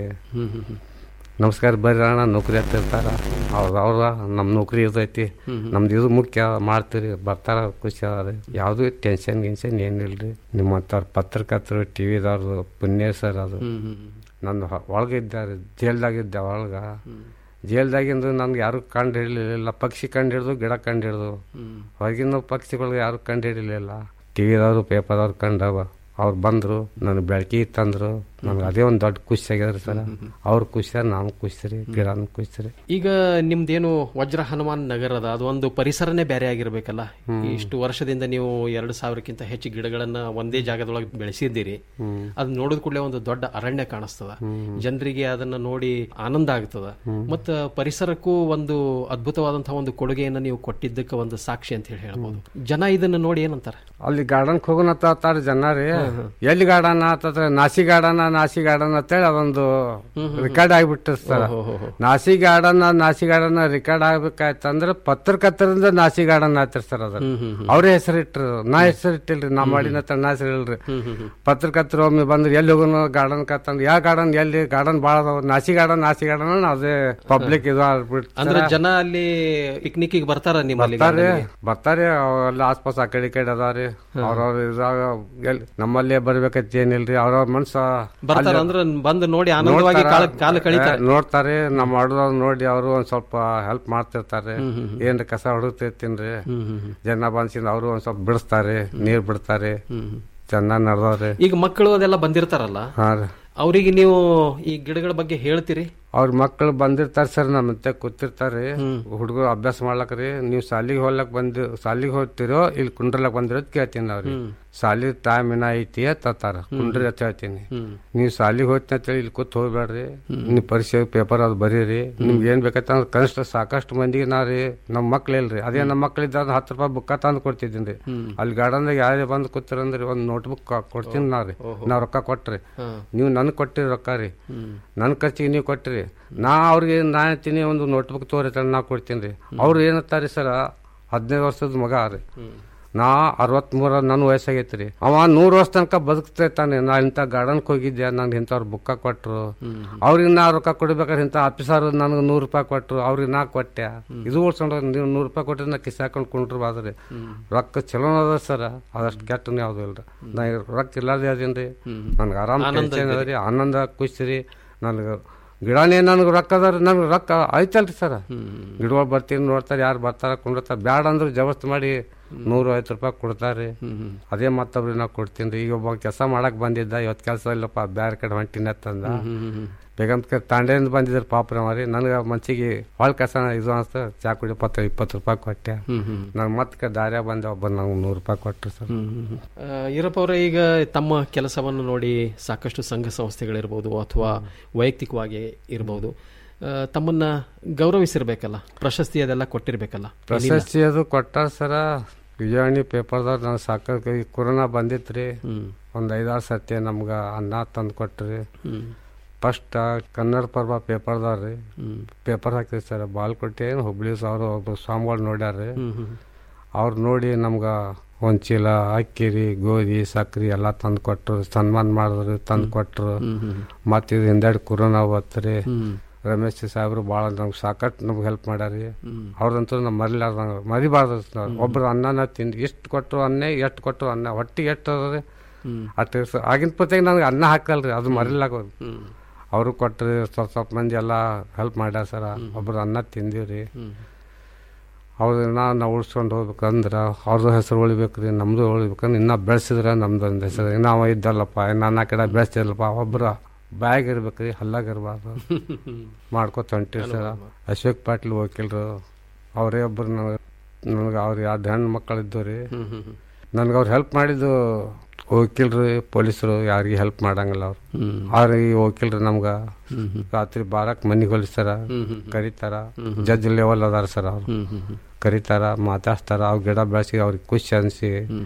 ನಮಸ್ಕಾರ ಬರ್ರಿ ಅಣ್ಣ ನೌಕರಿ ಹತ್ತಿರ್ತಾರ ಅವ್ರ ಅವ್ರ ನಮ್ಮ ನೌಕರಿ ಇರ್ತೈತಿ ನಮ್ದು ಇದು ಮುಖ್ಯ ಮಾಡ್ತೀರಿ ಬರ್ತಾರ ಖುಷಿ ಅದ ಯಾವುದೂ ಟೆನ್ಷನ್ ಗಿನ್ಷನ್ ಏನಿಲ್ರಿ ನಿಮ್ಮಂಥವ್ರು ಪತ್ರಕರ್ತರು ಟಿ ವಿದವ್ರದ್ದು ಪುಣ್ಯ ಸರ್ ಅದು ನನ್ನ ಹೊ- ಒಳಗಿದ್ದಾರೆ ಜೈಲ್ದಾಗಿದ್ದೆ ಒಳಗ ಜೈಲ್ದಾಗಿಂದು ನನ್ಗೆ ಯಾರು ಕಂಡು ಹಿಡಿಲಿಲ್ಲ ಪಕ್ಷಿ ಕಂಡು ಹಿಡಿದು ಗಿಡ ಕಂಡು ಹಿಡಿದು ಹೊರಗಿನ ಪಕ್ಷಿಗಳಿಗೆ ಯಾರು ಕಂಡು ಹಿಡಿಲಿಲ್ಲ ಟಿ ವಿದವರು ಪೇಪರ್ದವ್ರು ಕಂಡವ ಅವ್ರು ಬಂದರು ನನಗೆ ಬೆಳಕಿ ತಂದರು ನನಗೆ ಅದೇ ಒಂದು ದೊಡ್ಡ ಖುಷಿ ಆಗ್ಯದ್ರಿ ಸರ್ ಅವ್ರು ಖುಷಿ ನಾನು ಖುಷಿ ರೀ ಗಿಡನೂ ಖುಷಿ ರೀ ಈಗ ನಿಮ್ದೇನು ವಜ್ರ ಹನುಮಾನ್ ನಗರ ಅದ ಅದು ಒಂದು ಪರಿಸರನೇ ಬೇರೆ ಆಗಿರ್ಬೇಕಲ್ಲ ಇಷ್ಟು ವರ್ಷದಿಂದ ನೀವು ಎರಡು ಸಾವಿರಕ್ಕಿಂತ ಹೆಚ್ಚು ಗಿಡಗಳನ್ನ ಒಂದೇ ಜಾಗದೊಳಗೆ ಬೆಳೆಸಿದ್ದೀರಿ ಅದ್ ನೋಡಿದ ಕೂಡಲೇ ಒಂದು ದೊಡ್ಡ ಅರಣ್ಯ ಕಾಣಿಸ್ತದ ಜನರಿಗೆ ಅದನ್ನ ನೋಡಿ ಆನಂದ ಆಗ್ತದ ಮತ್ತ ಪರಿಸರಕ್ಕೂ ಒಂದು ಅದ್ಭುತವಾದಂತಹ ಒಂದು ಕೊಡುಗೆಯನ್ನ ನೀವು ಕೊಟ್ಟಿದ್ದಕ್ಕೆ ಒಂದು ಸಾಕ್ಷಿ ಅಂತ ಹೇಳಿ ಹೇಳ್ಬೋದು ಜನ ಇದನ್ನ ನೋಡಿ ಏನಂತಾರ ಅಲ್ಲಿ ಗಾರ್ಡನ್ ಹೋಗೋಣತ್ತಾರ ಜನ ರೀ ಎಲ್ಲಿ ಗಾರ್ಡನ್ ಆತದ ನಾಸಿ ಗಾರ್ಡನ್ ನಾಸಿ ಗಾರ್ಡನ್ ಅಂತೇಳಿ ಅದೊಂದು ರೆಕಾರ್ಡ್ ಆಗ್ಬಿಟ್ಟು sir Nashi garden Nashi garden record ಆಗ್ಬೇಕಾಯ್ತಂದ್ರೆ ಪತ್ರಕರ್ತರಿಂದ ನಾಸಿ ಗಾರ್ಡನ್ ಆಯ್ತಾರ ಸರ್ ಅದ ಅವ್ರೇ ಹೆಸರು ಇಟ್ರು ನಾ ಹೆಸರು ಇಟ್ಟಿಲ್ರಿ ನಾ ಮಾಡಿನ ನಾ ಹೆಸರು ಇಲ್ರಿ ಪತ್ರಕರ್ತರು ಒಮ್ಮೆ ಬಂದ್ರೆ ಎಲ್ಲಿ ಹೋಗೋಣ ಗಾರ್ಡನ್ ಕತ್ತಂದ್ರೆ ಯಾವ ಗಾರ್ಡನ್ ಎಲ್ಲಿ ಗಾರ್ಡನ್ ಭಾಳ ಅದಾವ ನಾಸಿ ಗಾರ್ಡನ್ ನಾಸಿ ಗಾರ್ಡನ್ ಅದೇ ಪಬ್ಲಿಕ್ ಇದು ಆಗ್ಬಿಟ್ಟು ಅಂದ್ರೆ ಜನ ಅಲ್ಲಿ ಪಿಕ್ನಿಕ್ ಬರ್ತಾರ ನಿಮ್ಮಲ್ಲಿ ಬರ್ತಾರೆ garden ಗೆ? ಬರ್ತಾರೆ ಅವೆಲ್ಲ ಆಸ್ಪಾಸ್ ಆ ಕಡೆ ಈ ಕಡೆ ಅದಾವ್ರಿ ಅವ್ರವ್ರ ಇದ್ರಾಗ ಎಲ್ ನಮ್ಮಲ್ಲೇ ಬರ್ಬೇಕಂತ ಏನಿಲ್ರಿ ಅವ್ರವ್ರ ಮನ್ಸ ಬರ್ತಾರ ಅಲ್ಲಿ ಅಂದ್ರೆ ಬಂದು ನೋಡಿ ಆನಂದವಾಗಿ ನೋಡ್ತಾರ. ಕಾಲ ಕಾಲ ಕಳೀತಾರೆ ಏ, ನೋಡ್ತಾರೆ ನಮ್ಮ ಮಾಡೋದ್ ನೋಡಿ ಅವರು ಒಂದ್ ಸ್ವಲ್ಪ ಹೆಲ್ಪ್ ಮಾಡ್ತಿರ್ತಾರೆ ಏನ್ರಿ ಕಸ ಹೊಡುತ್ತಿರ್ತೀನ್ರಿ ಜನ ಬಂದ್ಸಿಂದ ಅವರು ಒಂದ್ ಸ್ವಲ್ಪ ಬಿಡಿಸ್ತಾರೆ ನೀರ್ ಬಿಡ್ತಾರೆ ಚೆನ್ನಾಗ್ ನಡ್ದವ್ರಿ ಈಗ ಮಕ್ಕಳು ಅದೆಲ್ಲ ಬಂದಿರ್ತಾರಲ್ಲ ಹಾ ರೀ ಅವರಿಗೆ ನೀವು ಈ ಗಿಡಗಳ ಬಗ್ಗೆ ಹೇಳ್ತೀರಿ ಅವ್ರ ಮಕ್ಕಳು ಬಂದಿರ್ತಾರೆ ಸರ್ ನಮ್ಮ ಮತ್ತೆ ಕೂತಿರ್ತಾರೆ ಹುಡುಗರು ಅಭ್ಯಾಸ ಮಾಡ್ಲಕ್ ರೀ ನೀವು ಸಾಲಿಗೆ ಹೋಗ್ಲಕ್ ಬಂದಿ ಸಾಲಿಗೆ ಹೋಗ್ತಿರೋ ಇಲ್ಲಿ ಕುಂಡ್ರಲಕ್ ಬಂದಿರೋದ್ ಕೇಳ್ತೀನಿ ಅವ್ರಿ ಸಾಲಿ ಟೈಮ್ ಏನ ಐತಿ ತತ್ತಾರ ಕುಂಡ್ರಿ ಅಂತ ಹೇಳ್ತೀನಿ ನೀವು ಸಾಲಿಗೆ ಹೋಗ್ತೀನಿ ಅಂತ ಹೇಳಿ ಇಲ್ಲಿ ಕೂತ್ ಹೋಗ್ಬೇಡ್ರಿ ನೀವು ಪರೀಕ್ಷೆ ಪೇಪರ್ ಅದು ಬರೀರಿ ನಿಮ್ಗೆ ಏನ್ ಬೇಕಂತ ಅಂದ್ರೆ ಕನಿಷ್ಠ ಸಾಕಷ್ಟು ಮಂದಿಗೆ ನಾ ರೀ ನಮ್ಮ ಮಕ್ಳು ಇಲ್ರಿ ಅದೇ ನಮ್ಮ ಮಕ್ಳು ಇದ್ದಾಗ ಹತ್ತು ರೂಪಾಯಿ ಬುಕ್ಕ ತಂದು ಕೊಡ್ತಿದ್ದೀನಿ ರೀ ಅಲ್ಲಿ ಗಾರ್ಡನ್ದಾಗ ಯಾರೇ ಬಂದು ಕೂತಿರಂದ್ರಿ ಒಂದು ನೋಟ್ಬುಕ್ ಕೊಡ್ತೀನಿ ನಾ ರೀ ನಾವ್ ರೊಕ್ಕ ಕೊಟ್ರಿ ನೀವು ನನ್ಗೆ ಕೊಟ್ಟಿರಿ ರೊಕ್ಕ ರೀ ನನ್ನ ಖರ್ಚಿಗೆ ನೀವು ಕೊಟ್ಟಿರಿ ನಾ ಅವ್ರಿಗೆ ನಾ ಹೇಳ್ತೀನಿ ಒಂದು ನೋಟ್ಬುಕ್ ತೋರಿ ನಾ ಕೊಡ್ತೀನಿ ರೀ ಅವ್ರು ಏನಂತಾರೆ ಸರ ಹದಿನೈದು ವರ್ಷದ ಮಗ ರೀ ನಾ ಅರವತ್ಮೂರ ನನ್ನ ವಯಸ್ಸಾಗೈತಿ ರೀ ಅವ ನೂರು ವರ್ಷ ತನಕ ಬದುಕ್ತಾನೆ ನಾ ಇಂಥ ಗಾರ್ಡನ್ಗೆ ಹೋಗಿದ್ದೆ ನಂಗೆ ಇಂಥವ್ರು ಬುಕ್ಕ ಕೊಟ್ರು ಅವ್ರಿಗೆ ನಾ ರೊಕ್ಕ ಕೊಡ್ಬೇಕಾದ್ರೆ ಇಂಥ ಆಫೀಸರ್ ನನಗೆ ನೂರು ರೂಪಾಯಿ ಕೊಟ್ರು ಅವ್ರಿಗೆ ನಾ ಕೊಟ್ಟೆ ಇದು ಉಳ್ಸ್ಕೊಂಡ್ರೆ ನೀವು ನೂರು ರೂಪಾಯಿ ಕೊಟ್ಟರೆ ನಾ ಕಿಸ್ ಹಾಕೊಂಡು ಕುಂಡ್ರು ಬಾದ್ರಿ ರೊಕ್ಕ ಚಲೋ ಅದ ಸರ್ ಅದಷ್ಟು ಕೆಟ್ಟನ ಯಾವ್ದು ಇಲ್ರಿ ನಾ ಈಗ ರೊಕ್ಕ ಇಲ್ಲದೆ ಅದೇನು ರೀ ನನ್ಗೆ ಆರಾಮ್ ಆನಂದ ಟೆನ್ಷನ್ ಅದ ಇದೆ. ರೀ ಆನಂದ ಖುಷಿ ರೀ ನನಗೆ ಗಿಡನೇ ನನಗೆ ರೊಕ್ಕ ಅದ ರೀ ನನಗೆ ರೊಕ್ಕ ಐತಲ್ರಿ ಸರ್ ಗಿಡಗಳು ಬರ್ತೀನಿ ನೋಡ್ತಾರೆ ಯಾರು ಬರ್ತಾರ ಕುಂಡಿರ್ತಾರೆ ಬ್ಯಾಡ ಅಂದ್ರೆ ಜಬಸ್ತಿ ಮಾಡಿ ನೂರು ಐವತ್ತು ರೂಪಾಯಿ ಕೊಡ್ತಾರೆ ಅದೇ ಮತ್ತೊಬ್ರಿಗೆ ನಾವು ಕೊಡ್ತೀನಿ ರೀ ಈಗ ಒಬ್ಬ ಕೆಲಸ ಮಾಡಕ್ ಬಂದಿದ್ದ ಇವತ್ತು ಕೆಲಸ ಇಲ್ಲಪ್ಪ ಬ್ಯಾರೆ ಕಡೆ ಹೊಂಟಿನ ತಂದ ಬೇಗಂತ ತಾಂಡೆಯಿಂದ ಬಂದಿದ್ರು ಪಾಪ ರೀ ನನಗೆ ಮನ್ಸಿಗೆ ಹೊಳ್ ಕೆಲಸ ಇದು ಅನ್ಸ್ತ ಚಾ ಕುಡಿ ಪತ್ತ ಇಪ್ಪತ್ತು ರೂಪಾಯಿ ಕೊಟ್ಟೆ ನಾನು ಮತ್ತೆ ದಾರ್ಯಾಗ ಬಂದೆ ಒಬ್ಬ ನಂಗೆ ನೂರು ರೂಪಾಯಿ ಕೊಟ್ಟರು ಸರ್ ಆ, ಈರಪ್ಪ ಅವರೇ ಈಗ ತಮ್ಮ ಕೆಲಸವನ್ನು ನೋಡಿ ಸಾಕಷ್ಟು ಸಂಘ ಸಂಸ್ಥೆಗಳಿರ್ಬೋದು ಅಥವಾ ವೈಯಕ್ತಿಕವಾಗಿ ಇರ್ಬೋದು ಆ, ತಮ್ಮನ್ನ ಗೌರವಿಸಿರ್ಬೇಕಲ್ಲ ಪ್ರಶಸ್ತಿ ಅದೆಲ್ಲ ಕೊಟ್ಟಿರ್ಬೇಕಲ್ಲ ಪ್ರಶಸ್ತಿ ಅದು ಕೊಟ್ಟಾರ ಸರ ವಿಜಯವಾಣಿ ಪೇಪರ್ದಾಗ ನಾನು ಸಾಕ ಈ ಕೊರೋನಾ ಬಂದಿತ್ರಿ ಒಂದ್ ಐದಾರು ಸತಿ ನಮ್ಗ ಅನ್ನ ತಂದು ಕೊಟ್ರಿ ಫಸ್ಟ್ ಕನ್ನಡ ಪರ್ವ ಪೇಪರ್ದಾರ್ರಿ ಪೇಪರ್ ಹಾಕಿರಿ ಸರ್ ಬಾಲ್ಕೋಟೆ ಹುಬ್ಳಿ ಅವ್ರು ಒಬ್ರು ಸ್ವಾಮಿಗಳು ನೋಡ್ಯಾರ್ರಿ ಅವ್ರು ನೋಡಿ ನಮ್ಗ ಒಂದ್ ಚೀಲ ಅಕ್ಕಿರಿ ಗೋಧಿ ಸಕ್ರಿ ಎಲ್ಲ ತಂದು ಕೊಟ್ರು ಸನ್ಮಾನ ಮಾಡಿದ್ರು ತಂದು ಕೊಟ್ರು ಮತ್ತೆ ಇದು ಹಿಂದೆರಡು ಕೊರೋನಾ ಬತ್ರಿ ರಮೇಶ್ ಸಾಹೇಬ್ರು ಭಾಳ ನಮ್ಗೆ ಸಾಕಷ್ಟು ನಮ್ಗೆ ಹೆಲ್ಪ್ ಮಾಡ್ಯಾರಿ ಅವ್ರದಂತೂ ನಮ್ಮ ಮರಿಲಾರ್ದಂಗ ಮರಿಬಾರ್ದು ಸರ್. ಒಬ್ರು ಅನ್ನನ ತಿಂದು ಎಷ್ಟು ಕೊಟ್ಟರು ಅನ್ನೇ ಎಷ್ಟು ಕೊಟ್ಟರು ಅನ್ನ ಹೊಟ್ಟಿಗೆ ಎಷ್ಟು ಅದ ಅಷ್ಟು ಸ- ಆಗಿನ ಪೊತ್ತಿಗೆ ನನಗೆ ಅನ್ನ ಹಾಕಲ್ರಿ ಅದು ಮರಿಲಾಗೋದು ಅವರು ಕೊಟ್ರಿ ಸ್ವಲ್ಪ ಸ್ವಲ್ಪ ಮಂದಿ ಎಲ್ಲ ಹೆಲ್ಪ್ ಮಾಡ್ಯಾರ ಸರ ಒಬ್ರು ಅನ್ನ ತಿಂದೀವ್ರಿ ಅವ್ರನ್ನ ನಾವು ಉಳ್ಸ್ಕೊಂಡು ಹೋಗ್ಬೇಕಂದ್ರೆ ಅವ್ರದ್ದು ಹೆಸರು ಉಳಿಬೇಕ್ರಿ ನಮ್ದು ಉಳಿಬೇಕಂದ್ರೆ ಇನ್ನೂ ಬೆಳೆಸಿದ್ರೆ ನಮ್ದು ಒಂದು ಹೆಸರು ನಾವು ಇದ್ದಲ್ಲಪ್ಪ ನಾನು ಆ ಕಡೆ ಬೆಳೆಸ್ತಿಲ್ಲಪ್ಪ ಒಬ್ರು ಬ್ಯಾಗ್ ಇರ್ಬೇಕ್ರಿ ಹಲ್ಲಾಗ ಇರಬಾರ್ದು ಮಾಡ್ಕೊತ ಹೊಂಟಿವಿ ಸರ್ ಅಶೋಕ್ ಪಾಟೀಲ್ ವಕೀಲರು ಅವರೇ ಒಬ್ರು ನನಗೆ ನನಗೆ ಅವ್ರು ಎರಡು ಹೆಣ್ಣು ಮಕ್ಕಳು ಇದ್ದು ರೀ ನನಗೆ ಅವ್ರು ಹೆಲ್ಪ್ ಮಾಡಿದ್ದು ವಕೀಲರು ಪೊಲೀಸರು ಯಾರಿಗೆ ಹೆಲ್ಪ್ ಮಾಡಂಗಿಲ್ಲ ಅವ್ರು ಅವ್ರ ಈ ವಕೀಲರು ನಮ್ಗೆ ರಾತ್ರಿ ಬಾರಕ್ ಮನಿಗೆ ಹೊಲಿಸ್ತಾರ ಕರೀತಾರ ಜಡ್ಜ್ ಲೆವೆಲ್ ಅದಾರ ಸರ್ ಅವ್ರು ಕರೀತಾರ ಮಾತಾಡ್ತಾರ ಅವ್ರ ಗಿಡ ಬೆಳೆಸಿ ಅವ್ರಿಗೆ ಖುಷಿ ಅನ್ಸಿ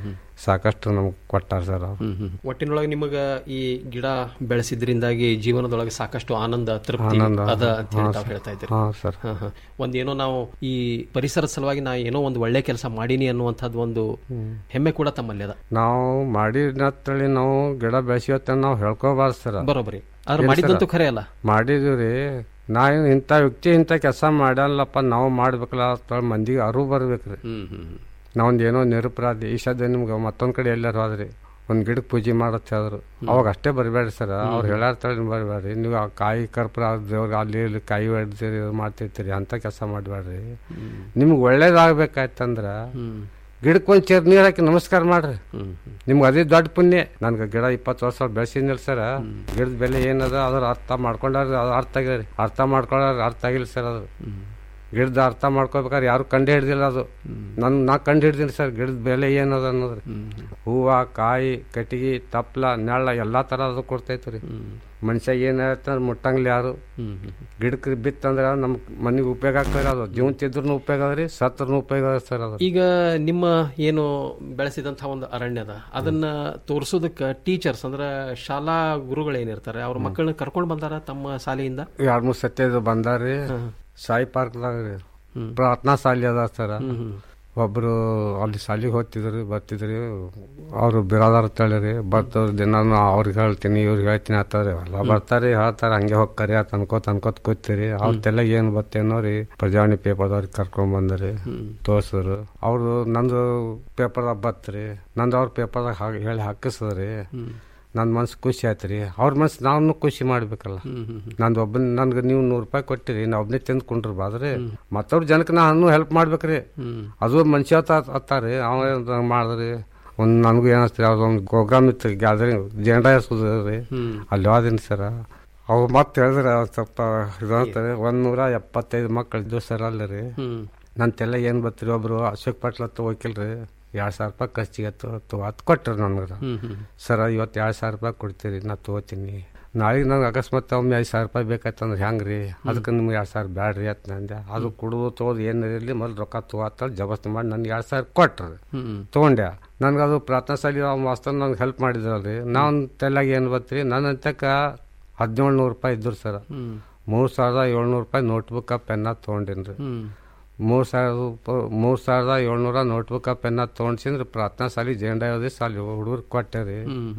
ಸಾಕಷ್ಟು ನಮ್ಗೆ ಕೊಟ್ಟಾರ ಸರ್ ಅವ್ರು ಒಟ್ಟಿನೊಳಗೆ ನಿಮಗ ಈ ಗಿಡ ಬೆಳೆಸಿದ್ರಿಂದಾಗಿ ಜೀವನದೊಳಗೆ ಸಾಕಷ್ಟು ಆನಂದ ತೃಪ್ತಿ ಆನಂದ, ಅದ ಅಂತ ಹೇಳಿ ಹಾ, ತಾವು ಸರ್. ಹೇಳ್ತಾ ಇದ್ದೀರಿ ಹಾ, ಸರ್. ಹಾ, ಹಾ. ಒಂದೇನೋ ನಾವು ಈ ಪರಿಸರದ ಸಲುವಾಗಿ ನಾ ಏನೋ ಒಂದು ಒಳ್ಳೆ ಕೆಲಸ ಮಾಡೀನಿ ಅನ್ನುವಂಥದ್ದು ಒಂದು ಹೆಮ್ಮೆ ಕೂಡ ತಮ್ಮಲ್ಲಿ ಅದ ನಾವು ಮಾಡಿದ್ನತ್ತಳಿ ನಾವು ಗಿಡ ಬೆಳೆಸಿವತ್ತ ನಾವು ಹೇಳ್ಕೋಬಾರ್ದು ಸರ್ ಬರೋಬ್ಬರಿ ಆದ್ರೆ ಮಾಡಿದ್ದಂತೂ ಖರೆ ಅಲ್ಲ ಮಾಡಿದೀವಿ ರೀ ನಾ ಏನ್ ಇಂಥ ವ್ಯಕ್ತಿ ಇಂಥ ಕೆಲಸ ಮಾಡಲ್ಲಪ್ಪ ನಾವು ಮಾಡ್ಬೇಕಲ್ಲ ಅಂತ ಮಂದಿಗೆ ಅರಿವು ಬರ್ಬೇಕ್ರಿ ಹ್ಮ್ ಹ್ಮ್ ನಾವೊಂದು ಏನೋ ನಿರಪರಾಧಿ ಈ ಸದ್ಯ ನಿಮ್ಗೆ ಮತ್ತೊಂದ್ ಕಡೆ ಎಲ್ಲಾರು ಹೋದ್ರಿ ಒಂದ್ ಗಿಡಕ್ಕೆ ಪೂಜೆ ಮಾಡತ್ ಹೇಳಿದ್ರು ಅವಾಗ ಅಷ್ಟೇ ಬರಬೇಡ್ರಿ ಸರ್ ಅವ್ರು ಹೇಳಾರ್ತಾಳೆ ಬರಬೇಡ್ರಿ ನೀವು ಆ ಕಾಯಿ ಕರ್ಪೂರ ದೇವ್ರಿಗೆ ಅಲ್ಲಿ ಇಲ್ಲಿ ಕಾಯಿ ಹೊಡ್ದಿರಿ ಇದು ಮಾಡ್ತಿರ್ತೀರಿ ಅಂತ ಕೆಲಸ ಮಾಡಬೇಡ್ರಿ ನಿಮ್ಗೆ ಒಳ್ಳೇದಾಗ್ಬೇಕಾಯ್ತಂದ್ರ ಗಿಡಕ್ಕೆ ಒಂದು ಚೇರ್ ನೀರ್ ಹಾಕಿ ನಮಸ್ಕಾರ ಮಾಡ್ರಿ ನಿಮ್ಗೆ ಅದೇ ದೊಡ್ಡ ಪುಣ್ಯ ನನ್ಗೆ ಗಿಡ ಇಪ್ಪತ್ತು ವರ್ಷ ಬೆಳೆಸಿದ್ನಿಲ್ಲ ಸರ್ ಗಿಡದ ಬೆಲೆ ಏನದ ಅದ್ರ ಅರ್ಥ ಮಾಡ್ಕೊಂಡಾರ ಅದು ಅರ್ಥ ಆಗ್ಯದ್ರಿ ಅರ್ಥ ಮಾಡ್ಕೊಳ್ಳೋರ್ ಅರ್ಥ ಆಗಿಲ್ಲ ಸರ್ ಅದು ಗಿಡದ ಅರ್ಥ ಮಾಡ್ಕೋಬೇಕಾದ್ರೆ ಯಾರು ಕಂಡು ಹಿಡ್ದಿಲ್ಲ ಅದು ನನ್ ನಾ ಕಂಡು ಹಿಡ್ದೀನಿ ಸರ್ ಗಿಡದ ಬೆಲೆ ಏನದ ಅನ್ನೋದ್ರಿ ಹೂವ ಕಾಯಿ ಕಟ್ಟಿಗೆ ತಪ್ಲ ನೆಳ್ಳ ಎಲ್ಲಾ ತರ ಅದು ಕೊಡ್ತೈತ್ರಿ ರೀ ಮನುಷ್ಯ ಏನಾಯ್ತ ಮುಟ್ಟಂಗ್ಲಿ ಯಾರು ಗಿಡಕ್ಕೆ ಬಿತ್ತಂದ್ರ ನಮ್ ಮನಿಗೆ ಉಪಯೋಗ ಆಗ್ತದೆ ಅದು ಜೀವನ ತಿದ್ರೂ ಉಪಯೋಗ ಅದ್ರಿ ಸತ್ರನು ಉಪಯೋಗ ಅದ ಸರ್ ಅದು ಈಗ ನಿಮ್ಮ ಏನು ಬೆಳೆಸಿದಂತಹ ಒಂದು ಅರಣ್ಯ ಅದ ಅದನ್ನ ತೋರಿಸೋದಕ್ಕೆ ಟೀಚರ್ಸ್ ಅಂದ್ರೆ ಶಾಲಾ ಗುರುಗಳೇನಿರ್ತಾರೆ ಅವ್ರ ಮಕ್ಕಳನ್ನ ಕರ್ಕೊಂಡು ಬಂದಾರ ತಮ್ಮ ಶಾಲೆಯಿಂದ ಎರಡ್ ಮೂರ್ ಸತಿ ಇದು ಬಂದಾರಿ ಸಾಯಿ ಪಾರ್ಕ್ದಾಗ ರೀ ಪ್ರಾರ್ಥನಾ ಶಾಲೆ ಅದ ಸರ ಒಬ್ರು ಅಲ್ಲಿ ಶಾಲಿಗೆ ಹೋಗ್ತಿದ್ರಿ ಬರ್ತಿದ್ರಿ ಅವ್ರು ಬಿರಾದಾರ ತಳಿರಿ ಬರ್ತವ್ರ ದಿನ ಅವ್ರಿಗೆ ಹೇಳ್ತೀನಿ ಇವ್ರಿಗೆ ಹೇಳ್ತೀನಿ ಆತಾರೆ ಎಲ್ಲ ಬರ್ತಾರೆ ಹೇಳ್ತಾರೆ ಹಂಗೆ ಹೋಗಿ ಕರಿಯಾತ ಅನ್ಕೋತ ಅನ್ಕೋತ ಕೂತೀರಿ ಅವ್ರದ್ದೆಲ್ಲ ಏನ್ ಬತ್ತೇನೋ ರೀ ಪ್ರಜಾವಾಣಿ ಪೇಪರ್ದವ್ರಿಗೆ ಕರ್ಕೊಂಡ್ ಬಂದ್ರಿ ತೋರ್ಸಿದ್ರು ಅವ್ರು ನಂದು ಪೇಪರ್ದಾಗ ಬತ್ರಿ ನಂದು ಅವ್ರ ಪೇಪರ್ದಾಗ ಹಾಗೆ ಹೇಳಿ ಹಾಕಿಸಿದ್ರಿ ನನ್ನ ಮನ್ಸು ಖುಷಿ ಆಯ್ತು ರೀ ಅವ್ರ ಮನ್ಸು ನಾನು ಖುಷಿ ಮಾಡ್ಬೇಕಲ್ಲ ನಂದು ಒಬ್ಬನ ನನ್ಗೆ ನೀವು ನೂರು ರೂಪಾಯಿ ಕೊಟ್ಟಿರಿ ನಾ ಒಬ್ಬನೇ ತಿಂದ್ಕೊಂಡ್ರಿ ಮತ್ತವ್ರ ಜನಕ್ಕೆ ನಾನು ಹೆಲ್ಪ್ ಮಾಡ್ಬೇಕ್ರಿ ಅದು ಮನುಷ್ಯ ಅತ್ತಾರಿ ಅವ ಮಾಡಿದ್ರಿ ಒಂದು ನನಗೂ ಏನಿಸ್ತೀರಿ ಅವ್ರದ್ದು ಒಂದು ಪ್ರೋಗ್ರಾಮ್ ಇತ್ತು ಗ್ಯಾದರಿಂಗ್ ಜೆಂಡಾ ಎರ್ಸೋದು ರೀ ಅಲ್ಲಿ ಹೋದಿನಿ ಸರ ಅವು ಮತ್ತೆ ಹೇಳಿದ್ರೆ ಸ್ವಲ್ಪ ಇದು ಅಂತಾರೆ ಒಂದ್ ನೂರ ಎಪ್ಪತ್ತೈದು ಮಕ್ಕಳು ಇದ್ದು ಸರ್ ಅಲ್ಲಿ ರೀ ನಂತೆಲ್ಲ ಏನ್ ಬರ್ತೀರಿ ಒಬ್ರು ಅಶೋಕ್ ಪಾಟ್ಲ ಹತ್ತು ಹೋಗಿಲ್ರಿ ಎರಡ್ ಸಾವಿರ ರೂಪಾಯಿ ಖರ್ಚಿಗೆ ಹತ್ತು ಹತ್ತು ಕೊಟ್ರಿ ನನಗೆ ಸರ್ ಇವತ್ತು ಎರಡ್ ಸಾವಿರ ರೂಪಾಯಿ ಕೊಡ್ತೀರಿ ನಾ ತಗೋತೀನಿ ನಾಳೆಗೆ ನಂಗೆ ಅಕಸ್ಮಾತ್ ಒಮ್ಮೆ ಐದು ಸಾವಿರ ರೂಪಾಯಿ ಬೇಕಾಯ್ತಂದ್ರೆ ಹೆಂಗ್ರಿ ಅದಕ್ಕೆ ನಿಮ್ಗೆ ಎರಡ್ ಸಾವಿರ ಬ್ಯಾಡ್ರಿ ಅಂತ ನಂದೆ ಅದು ಕುಡಿದು ತಗೋದು ಏನು ಇರಲಿ ಮೊದಲು ರೊಕ್ಕ ತಗೋತ್ತಲ್ಲಿ ಜಬಸ್ತಿ ಮಾಡಿ ನನ್ಗೆ ಎರಡ್ ಸಾವಿರ ಕೊಟ್ರಿ ತಗೊಂಡೆ ನನ್ಗೆ ಅದು ಪ್ರಾರ್ಥನಾ ಶಾಲೆ ವಾಸ್ತವ ನನ್ಗೆ ಹೆಲ್ಪ್ ಮಾಡಿದ್ರಲ್ರಿ ನಾನು ತೆಲ್ಲಾಗ ಏನು ಬರ್ತೀರಿ ನನ್ನ ಅಂತಕ ಹದಿನೇಳು ನೂರು ರೂಪಾಯಿ ಇದ್ರು ಸರ್ ಮೂರು ಸಾವಿರದ ಏಳ್ನೂರು ರೂಪಾಯಿ ನೋಟ್ಬುಕ್ ಪೆನ್ನ ತೊಗೊಂಡಿನ್ರಿ ಮೂರು ಸಾವಿರ ಮೂರು ಸಾವಿರದ ಏಳ್ನೂರ ನೋಟ್ಬುಕ್ ಪೆನ್ನ ತೊಗೊಂಡ್ಸಿಂದ್ರೆ ಪ್ರಾರ್ಥನಾ ಶಾಲೆ ಜೇಂಡ ಯಾವುದೇ ಶಾಲೆ ಹುಡುಗರು ಕೊಟ್ಟೆ ರೀ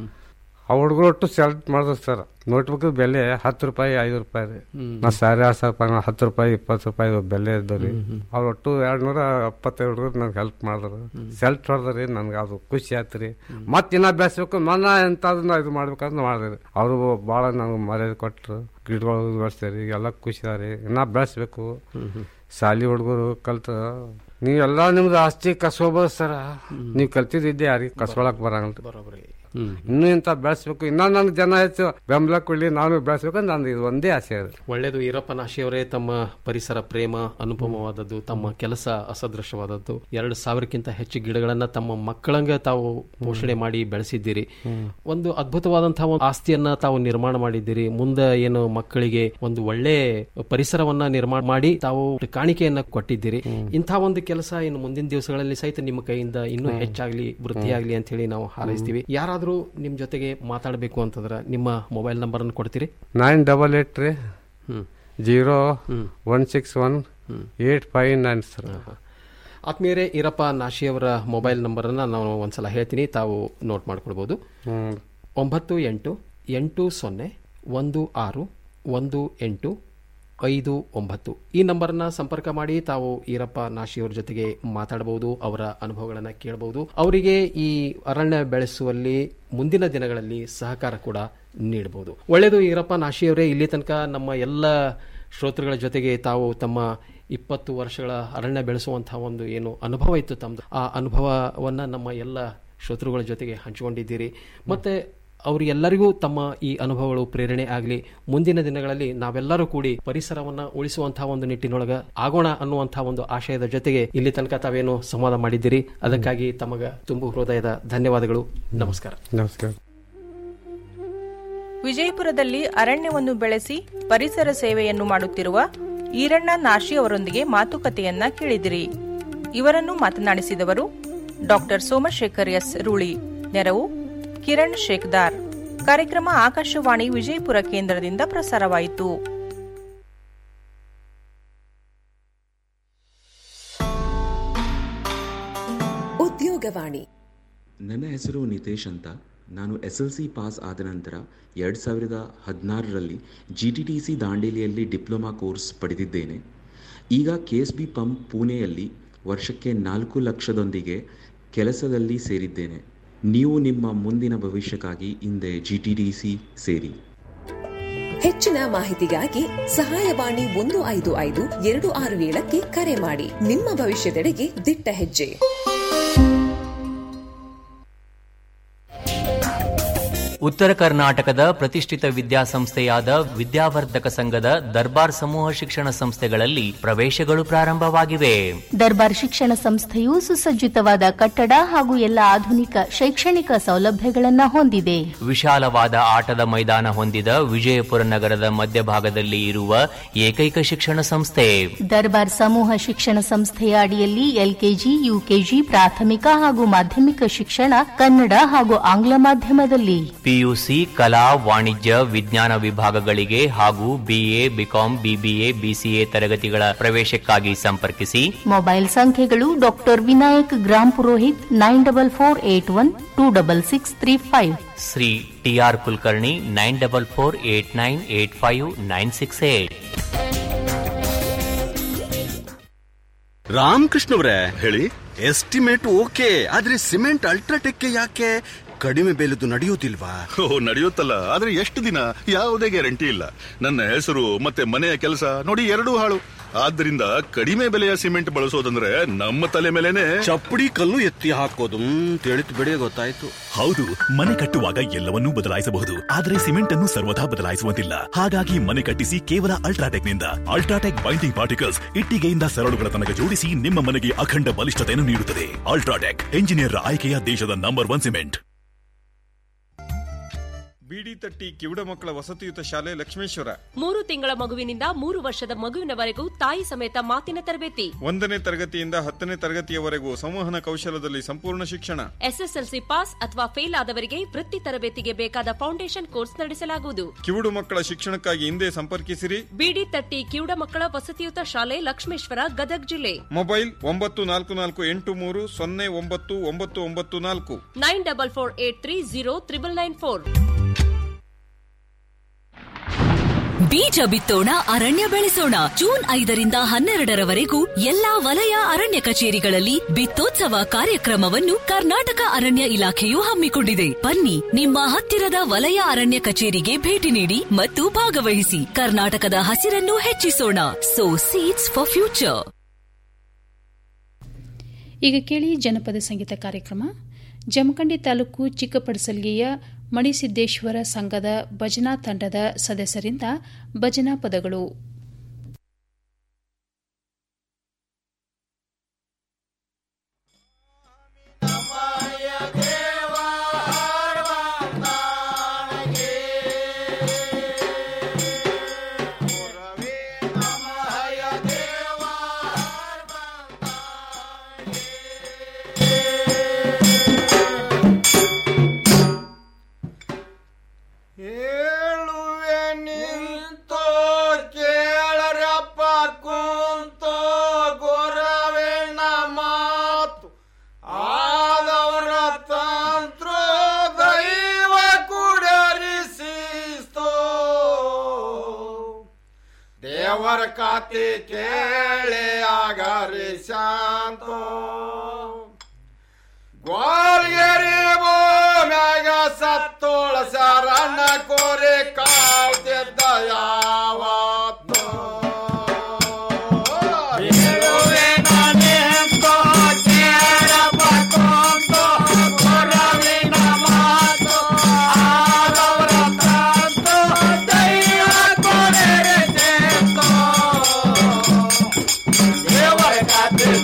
ಆ ಹುಡುಗರು ಒಟ್ಟು ಸೆಲೆಕ್ಟ್ ಮಾಡಿದ್ರು ಸರ್ ನೋಟ್ಬುಕ್ ಬೆಲೆ ಹತ್ತು ರೂಪಾಯಿ ಐದು ರೂಪಾಯಿ ರೀ ನಾ ಸಾವಿರ ಎರಡು ಸಾವಿರ ರೂಪಾಯಿ ಹತ್ತು ರೂಪಾಯಿ ಇಪ್ಪತ್ತು ರೂಪಾಯಿ ಬೆಲೆ ಇದ್ದು ರೀ ಅವ್ರು ಒಟ್ಟು ಎರಡು ನೂರ ಎಪ್ಪತ್ತೈದು ಹುಡುಗರು ನಂಗೆ ಹೆಲ್ಪ್ ಮಾಡಿದ್ರು ಸೆಲ್ಫ್ ಹೊಡೆದ್ರಿ ನನ್ಗೆ ಅದು ಖುಷಿ ಆಯ್ತು ರೀ ಮತ್ತೆ ಇನ್ನ ಬೆಳೆಸ್ಬೇಕು ಮನ ಎಂತದನ್ನ ಇದು ಮಾಡ್ಬೇಕಂತ ಮಾಡಿದ್ರಿ ಅವರು ಭಾಳ ನಂಗೆ ಮರ್ಯಾದೆ ಕೊಟ್ಟರು ಗಿಡಗಳು ಬೆಳೆಸ್ತೀರಿ ಎಲ್ಲ ಖುಷಿ ರೀ ಇನ್ನ ಬೆಳೆಸ್ಬೇಕು ಶಾಲಿ ಹುಡುಗರು ಕಲ್ತ ನೀವೆಲ್ಲ ನಿಮ್ದು ಆಸ್ತಿ ಕಸ್ಕೋಬೋದು ಸರ ನೀವು ಕಲ್ತಿದ್ದೆ ಯಾರಿಗೆ ಕಸ್ಕೊಳಕ್ ಬರಂಗಿಲ್ಲ ಇನ್ನೂ ಇಂತ ಬೆಳೆಸ್ಬೇಕು ಇನ್ನ ನನ್ ಜನ ಹೆಚ್ಚು ಬೆಂಬಲ ಕೊಡ್ಲಿ ನಾನು ಬೆಳೆಸ್ಬೇಕು ಅಂತ ನಂದು ಇದು ಒಂದೇ ಆಸೆ ಅದು ಒಳ್ಳೆಯದು ಈರಪ್ಪ ನಾಶಿಯವರೇ ತಮ್ಮ ಪರಿಸರ ಪ್ರೇಮ ಅನುಪಮವಾದದ್ದು ತಮ್ಮ ಕೆಲಸ ಅಸದೃಶವಾದದ್ದು ಎರಡು ಸಾವಿರಕ್ಕಿಂತ ಹೆಚ್ಚು ಗಿಡಗಳನ್ನ ತಮ್ಮ ಮಕ್ಕಳಂಗ ತಾವು ಪೋಷಣೆ ಮಾಡಿ ಬೆಳೆಸಿದ್ದೀರಿ ಒಂದು ಅದ್ಭುತವಾದಂತಹ ಒಂದು ಆಸ್ತಿಯನ್ನ ತಾವು ನಿರ್ಮಾಣ ಮಾಡಿದ್ದೀರಿ ಮುಂದೆ ಏನು ಮಕ್ಕಳಿಗೆ ಒಂದು ಒಳ್ಳೆ ಪರಿಸರವನ್ನ ನಿರ್ಮಾಣ ಮಾಡಿ ತಾವು ಕಾಣಿಕೆಯನ್ನ ಕೊಟ್ಟಿದ್ದೀರಿ ಇಂಥ ಒಂದು ಕೆಲಸ ಇನ್ನು ಮುಂದಿನ ದಿವಸಗಳಲ್ಲಿ ಸಹಿತ ನಿಮ್ಮ ಕೈಯಿಂದ ಇನ್ನೂ ಹೆಚ್ಚಾಗ್ಲಿ ವೃದ್ಧಿಯಾಗ್ಲಿ ಅಂತ ಹೇಳಿ ನಾವು ಹಾರೈಸ್ತೀವಿ ಯಾರಾದ್ರೂ ನಿಮ್ ಜೊತೆಗೆ ಮಾತಾಡಬೇಕು ಅಂತಂದ್ರೆ ನಿಮ್ಮ ಮೊಬೈಲ್ ನಂಬರ್ ಅನ್ನು ಕೊಡ್ತೀರಿ ನೈನ್ ಡಬಲ್ ಏಟ್ ರೀ zero one six one eight five nine sir ಆತ್ಮೀಯರೇ ಈರಪ್ಪ ನಾಶಿಯವರ ಮೊಬೈಲ್ ನಂಬರನ್ನು ನಾನು ಒಂದ್ಸಲ ಹೇಳ್ತೀನಿ ತಾವು ನೋಟ್ ಮಾಡ್ಕೊಳ್ಬೋದು ಒಂಬತ್ತು ಎಂಟು ಎಂಟು ಸೊನ್ನೆ ಒಂದು ಆರು ಒಂದು ಎಂಟು ಐದು ಒಂಬತ್ತು ಈ ನಂಬರ್ನ ಸಂಪರ್ಕ ಮಾಡಿ ತಾವು ಈರಪ್ಪ ನಾಶಿಯವರ ಜೊತೆಗೆ ಮಾತಾಡಬಹುದು ಅವರ ಅನುಭವಗಳನ್ನು ಕೇಳಬಹುದು ಅವರಿಗೆ ಈ ಅರಣ್ಯ ಬೆಳೆಸುವಲ್ಲಿ ಮುಂದಿನ ದಿನಗಳಲ್ಲಿ ಸಹಕಾರ ಕೂಡ ನೀಡಬಹುದು ಒಳ್ಳೆಯದು ಈರಪ್ಪ ನಾಶಿಯವರೇ ಇಲ್ಲಿ ತನಕ ನಮ್ಮ ಎಲ್ಲ ಶ್ರೋತೃಗಳ ಜೊತೆಗೆ ತಾವು ತಮ್ಮ ಇಪ್ಪತ್ತು ವರ್ಷಗಳ ಅರಣ್ಯ ಬೆಳೆಸುವಂತಹ ಒಂದು ಏನು ಅನುಭವ ಇತ್ತು ತಮ್ಮದು ಆ ಅನುಭವವನ್ನ ನಮ್ಮ ಎಲ್ಲ ಶ್ರೋತೃಗಳ ಜೊತೆಗೆ ಹಂಚಿಕೊಂಡಿದ್ದೀರಿ ಮತ್ತೆ ಅವರಿಗೆಲ್ಲರಿಗೂ ತಮ್ಮ ಈ ಅನುಭವಗಳು ಪ್ರೇರಣೆ ಆಗಲಿ ಮುಂದಿನ ದಿನಗಳಲ್ಲಿ ನಾವೆಲ್ಲರೂ ಕೂಡಿ ಪರಿಸರವನ್ನ ಉಳಿಸುವಂತಹ ಒಂದು ನಿಟ್ಟಿನೊಳಗ ಆಗೋಣ ಅನ್ನುವಂತಹ ಒಂದು ಆಶಯದ ಜೊತೆಗೆ ಇಲ್ಲಿ ತನಕ ತಾವೇನು ಸಂವಾದ ಮಾಡಿದ್ದೀರಿ ಅದಕ್ಕಾಗಿ ತಮಗ ತುಂಬು ಹೃದಯದ ಧನ್ಯವಾದಗಳು ನಮಸ್ಕಾರ ನಮಸ್ಕಾರ ವಿಜಯಪುರದಲ್ಲಿ ಅರಣ್ಯವನ್ನು ಬೆಳೆಸಿ ಪರಿಸರ ಸೇವೆಯನ್ನು ಮಾಡುತ್ತಿರುವ ಈರಣ್ಣ ನಾಶಿ ಅವರೊಂದಿಗೆ ಮಾತುಕತೆಯನ್ನ ಕೇಳಿದಿರಿ ಇವರನ್ನು ಮಾತನಾಡಿಸಿದವರು ಡಾಕ್ಟರ್ ಸೋಮಶೇಖರ್ ಎಸ್ ರೂಳಿ ನೆರವು ಕಿರಣ್ ಶೇಖ್ದಾರ್ ಕಾರ್ಯಕ್ರಮ ಆಕಾಶವಾಣಿ ವಿಜಯಪುರ ಕೇಂದ್ರದಿಂದ ಪ್ರಸಾರವಾಯಿತು ಉದ್ಯೋಗವಾಣಿ ನನ್ನ ಹೆಸರು ನಿತೇಶ್ ಅಂತ ನಾನು ಎಸ್ ಎಲ್ ಸಿ ಪಾಸ್ ಆದ ನಂತರ ಎರಡು ಸಾವಿರದ ಹದಿನಾರರಲ್ಲಿ ಜಿ ಟಿ ಟಿ ಸಿ ದಾಂಡೇಲಿಯಲ್ಲಿ ಡಿಪ್ಲೊಮಾ ಕೋರ್ಸ್ ಪಡೆದಿದ್ದೇನೆ ಈಗ ಕೆ ಎಸ್ ಬಿ ಪಂಪ್ ಪುಣೆಯಲ್ಲಿ ವರ್ಷಕ್ಕೆ ನಾಲ್ಕು ಲಕ್ಷದೊಂದಿಗೆ ಕೆಲಸದಲ್ಲಿ ಸೇರಿದ್ದೇನೆ ನೀವು ನಿಮ್ಮ ಮುಂದಿನ ಭವಿಷ್ಯಕ್ಕಾಗಿ ಹಿಂದೆ ಜಿ ಟಿ ಟಿ ಸಿ ಸೇರಿ ಹೆಚ್ಚಿನ ಮಾಹಿತಿಗಾಗಿ ಸಹಾಯವಾಣಿ ಒಂದು ಐದು ಐದು ಎರಡು ಆರು ಏಳಕ್ಕೆ ಕರೆ ಮಾಡಿ ನಿಮ್ಮ ಭವಿಷ್ಯದೆಡೆಗೆ ದಿಟ್ಟ ಹೆಜ್ಜೆ ಉತ್ತರ ಕರ್ನಾಟಕದ ಪ್ರತಿಷ್ಠಿತ ವಿದ್ಯಾಸಂಸ್ಥೆಯಾದ ವಿದ್ಯಾವರ್ಧಕ ಸಂಘದ ದರ್ಬಾರ್ ಸಮೂಹ ಶಿಕ್ಷಣ ಸಂಸ್ಥೆಗಳಲ್ಲಿ ಪ್ರವೇಶಗಳು ಪ್ರಾರಂಭವಾಗಿವೆ ದರ್ಬಾರ್ ಶಿಕ್ಷಣ ಸಂಸ್ಥೆಯು ಸುಸಜ್ಜಿತವಾದ ಕಟ್ಟಡ ಹಾಗೂ ಎಲ್ಲ ಆಧುನಿಕ ಶೈಕ್ಷಣಿಕ ಸೌಲಭ್ಯಗಳನ್ನು ಹೊಂದಿದೆ ವಿಶಾಲವಾದ ಆಟದ ಮೈದಾನ ಹೊಂದಿದ ವಿಜಯಪುರ ನಗರದ ಮಧ್ಯಭಾಗದಲ್ಲಿ ಇರುವ ಏಕೈಕ ಶಿಕ್ಷಣ ಸಂಸ್ಥೆ ದರ್ಬಾರ್ ಸಮೂಹ ಶಿಕ್ಷಣ ಸಂಸ್ಥೆಯ ಅಡಿಯಲ್ಲಿ ಎಲ್ಕೆಜಿ ಯುಕೆಜಿ ಪ್ರಾಥಮಿಕ ಹಾಗೂ ಮಾಧ್ಯಮಿಕ ಶಿಕ್ಷಣ ಕನ್ನಡ ಹಾಗೂ ಆಂಗ್ಲ ಮಾಧ್ಯಮದಲ್ಲಿ ಪಿಯುಸಿ ಕಲಾ ವಾಣಿಜ್ಯ ವಿಜ್ಞಾನ ವಿಭಾಗಗಳಿಗೆ ಹಾಗೂ ಬಿಎ ಬಿಕಾಂ ಬಿಬಿಎ ಬಿಸಿಎ ತರಗತಿಗಳ ಪ್ರವೇಶಕ್ಕಾಗಿ ಸಂಪರ್ಕಿಸಿ ಮೊಬೈಲ್ ಸಂಖ್ಯೆಗಳು doctor Vinayak Grampurohit nine double four eight one two double six three five Shri T R Kulkarni nine double four eight nine eight five nine six eight ರಾಮಕೃಷ್ಣವ್ರೆ ಹೇಳಿ ಎಸ್ಟಿಮೇಟ್ ಓಕೆ ಆದ್ರೆ ಸಿಮೆಂಟ್ ಅಲ್ಟ್ರಾಟೆಕ್ ಯಾಕೆ ಕಡಿಮೆ ಬೆಲೆದು ನಡೆಯುವುದಿಲ್ವಾ ಓ ನಡೆಯುತ್ತಲ್ಲ ಆದ್ರೆ ಎಷ್ಟು ದಿನ ಯಾವುದೇ ಗ್ಯಾರಂಟಿ ಇಲ್ಲ ನನ್ನ ಹೆಸರು ಮತ್ತೆ ಮನೆಯ ಕೆಲಸ ನೋಡಿ ಎರಡೂ ಹಾಳು ಆದ್ರಿಂದ ಕಡಿಮೆ ಬೆಲೆಯ ಸಿಮೆಂಟ್ ಬಳಸೋದಂದ್ರೆ ನಮ್ಮ ತಲೆ ಮೇಲೆನೆ ಚಪ್ಪಡಿ ಕಲ್ಲು ಎತ್ತಿ ಹಾಕೋದು ತಿಳಿತು ಬಿಡಿ ಗೊತ್ತಾಯ್ತು ಹೌದು ಮನೆ ಕಟ್ಟುವಾಗ ಎಲ್ಲವನ್ನೂ ಬದಲಾಯಿಸಬಹುದು ಆದರೆ ಸಿಮೆಂಟ್ ಅನ್ನು ಸರ್ವದಾ ಬದಲಾಯಿಸುವಂತಿಲ್ಲ ಹಾಗಾಗಿ ಮನೆ ಕಟ್ಟಿಸಿ ಕೇವಲ ಅಲ್ಟ್ರಾಟೆಕ್ ನಿಂದ ಅಲ್ಟ್ರಾಟೆಕ್ ಬೈಂಡಿಂಗ್ ಪಾರ್ಟಿಕಲ್ಸ್ ಇಟ್ಟಿಗೆಯಿಂದ ಸರಳುಗಳ ತನಕ ಜೋಡಿಸಿ ನಿಮ್ಮ ಮನೆಗೆ ಅಖಂಡ ಬಲಿಷ್ಠತೆಯನ್ನು ನೀಡುತ್ತದೆ ಅಲ್ಟ್ರಾಟೆಕ್ ಎಂಜಿನಿಯರ್ ಆಯ್ಕೆಯ ದೇಶದ ನಂಬರ್ ಒನ್ ಸಿಮೆಂಟ್ ಬಿಡಿ ತಟ್ಟಿ ಕಿವುಡ ಮಕ್ಕಳ ವಸತಿಯುತ ಶಾಲೆ ಲಕ್ಷ್ಮೇಶ್ವರ ಮೂರು ತಿಂಗಳ ಮಗುವಿನಿಂದ ಮೂರು ವರ್ಷದ ಮಗುವಿನವರೆಗೂ ತಾಯಿ ಸಮೇತ ಮಾತಿನ ತರಬೇತಿ ಒಂದನೇ ತರಗತಿಯಿಂದ ಹತ್ತನೇ ತರಗತಿಯವರೆಗೂ ಸಂವಹನ ಕೌಶಲದಲ್ಲಿ ಸಂಪೂರ್ಣ ಶಿಕ್ಷಣ ಎಸ್ಎಸ್ಎಲ್ಸಿ ಪಾಸ್ ಅಥವಾ ಫೇಲ್ ಆದವರಿಗೆ ವೃತ್ತಿ ತರಬೇತಿಗೆ ಬೇಕಾದ ಫೌಂಡೇಶನ್ ಕೋರ್ಸ್ ನಡೆಸಲಾಗುವುದು ಕಿವುಡು ಮಕ್ಕಳ ಶಿಕ್ಷಣಕ್ಕಾಗಿ ಹಿಂದೆ ಸಂಪರ್ಕಿಸಿರಿ ಬಿಡಿ ತಟ್ಟಿ ಕಿವುಡ ಮಕ್ಕಳ ವಸತಿಯುತ ಶಾಲೆ ಲಕ್ಷ್ಮೇಶ್ವರ ಗದಗ್ ಜಿಲ್ಲೆ ಮೊಬೈಲ್ ಒಂಬತ್ತು ನಾಲ್ಕು ನಾಲ್ಕು ಎಂಟು ಮೂರು ಸೊನ್ನೆ ಒಂಬತ್ತು ಒಂಬತ್ತು ಒಂಬತ್ತು ನಾಲ್ಕು nine double four eight three zero triple nine four ಬೀಜ ಬಿತ್ತೋಣ ಅರಣ್ಯ ಬೆಳೆಸೋಣ ಜೂನ್ ಐದರಿಂದ ಹನ್ನೆರಡರವರೆಗೂ ಎಲ್ಲಾ ವಲಯ ಅರಣ್ಯ ಕಚೇರಿಗಳಲ್ಲಿ ಬಿತ್ತೋತ್ಸವ ಕಾರ್ಯಕ್ರಮವನ್ನು ಕರ್ನಾಟಕ ಅರಣ್ಯ ಇಲಾಖೆಯು ಹಮ್ಮಿಕೊಂಡಿದೆ ಬನ್ನಿ ನಿಮ್ಮ ಹತ್ತಿರದ ವಲಯ ಅರಣ್ಯ ಕಚೇರಿಗೆ ಭೇಟಿ ನೀಡಿ ಮತ್ತು ಭಾಗವಹಿಸಿ ಕರ್ನಾಟಕದ ಹಸಿರನ್ನು ಹೆಚ್ಚಿಸೋಣ ಸೋ ಸೀಡ್ಸ್ ಫಾರ್ ಫ್ಯೂಚರ್ ಈಗ ಕೇಳಿ ಜನಪದ ಸಂಗೀತ ಕಾರ್ಯಕ್ರಮ ಜಮಖಂಡಿ ತಾಲೂಕು ಚಿಕ್ಕಪಡಸಲ್ಗಿಯ ಮಣಿಸಿದ್ದೇಶ್ವರ ಸಂಘದ ಭಜನಾ ತಂಡದ ಸದಸ್ಯರಿಂದ ಭಜನಾ ಪದಗಳು ಹೇಳುವೆ ನಿಂತೋ ಕೇಳರಪ್ಪ ಕುಂತೋ ಗೊರವೇಣ ಮಾತು ಆದವರ ತಂತ್ರ ದೈವ ಕುಡರಿಸಿಸ್ತೋ ದೇವರ ಕಾತಿ ಕೇಳಿ ಆಗರಿ ಶಾಂತೋ ಗ್ವಾಲ್ಗೆರಿ ಮ್ಯಾಗ ಸತ್ತೋಳ ಶರಣ ಕೋರಿ ಕಾವ್ತಿದ್ದ ಯಾವತ್ತು ಇರುವೆ ನಾನೆಂತೋ ಕೇಳಪ್ಪ ಕೊಂತೋ ಕೊರವಿನ ಮಾತು ಆದವರ ತಂತು ದೈವ ಕೊರೆರೆತೆಂತೋ ದೇವರ ಕಾತೆ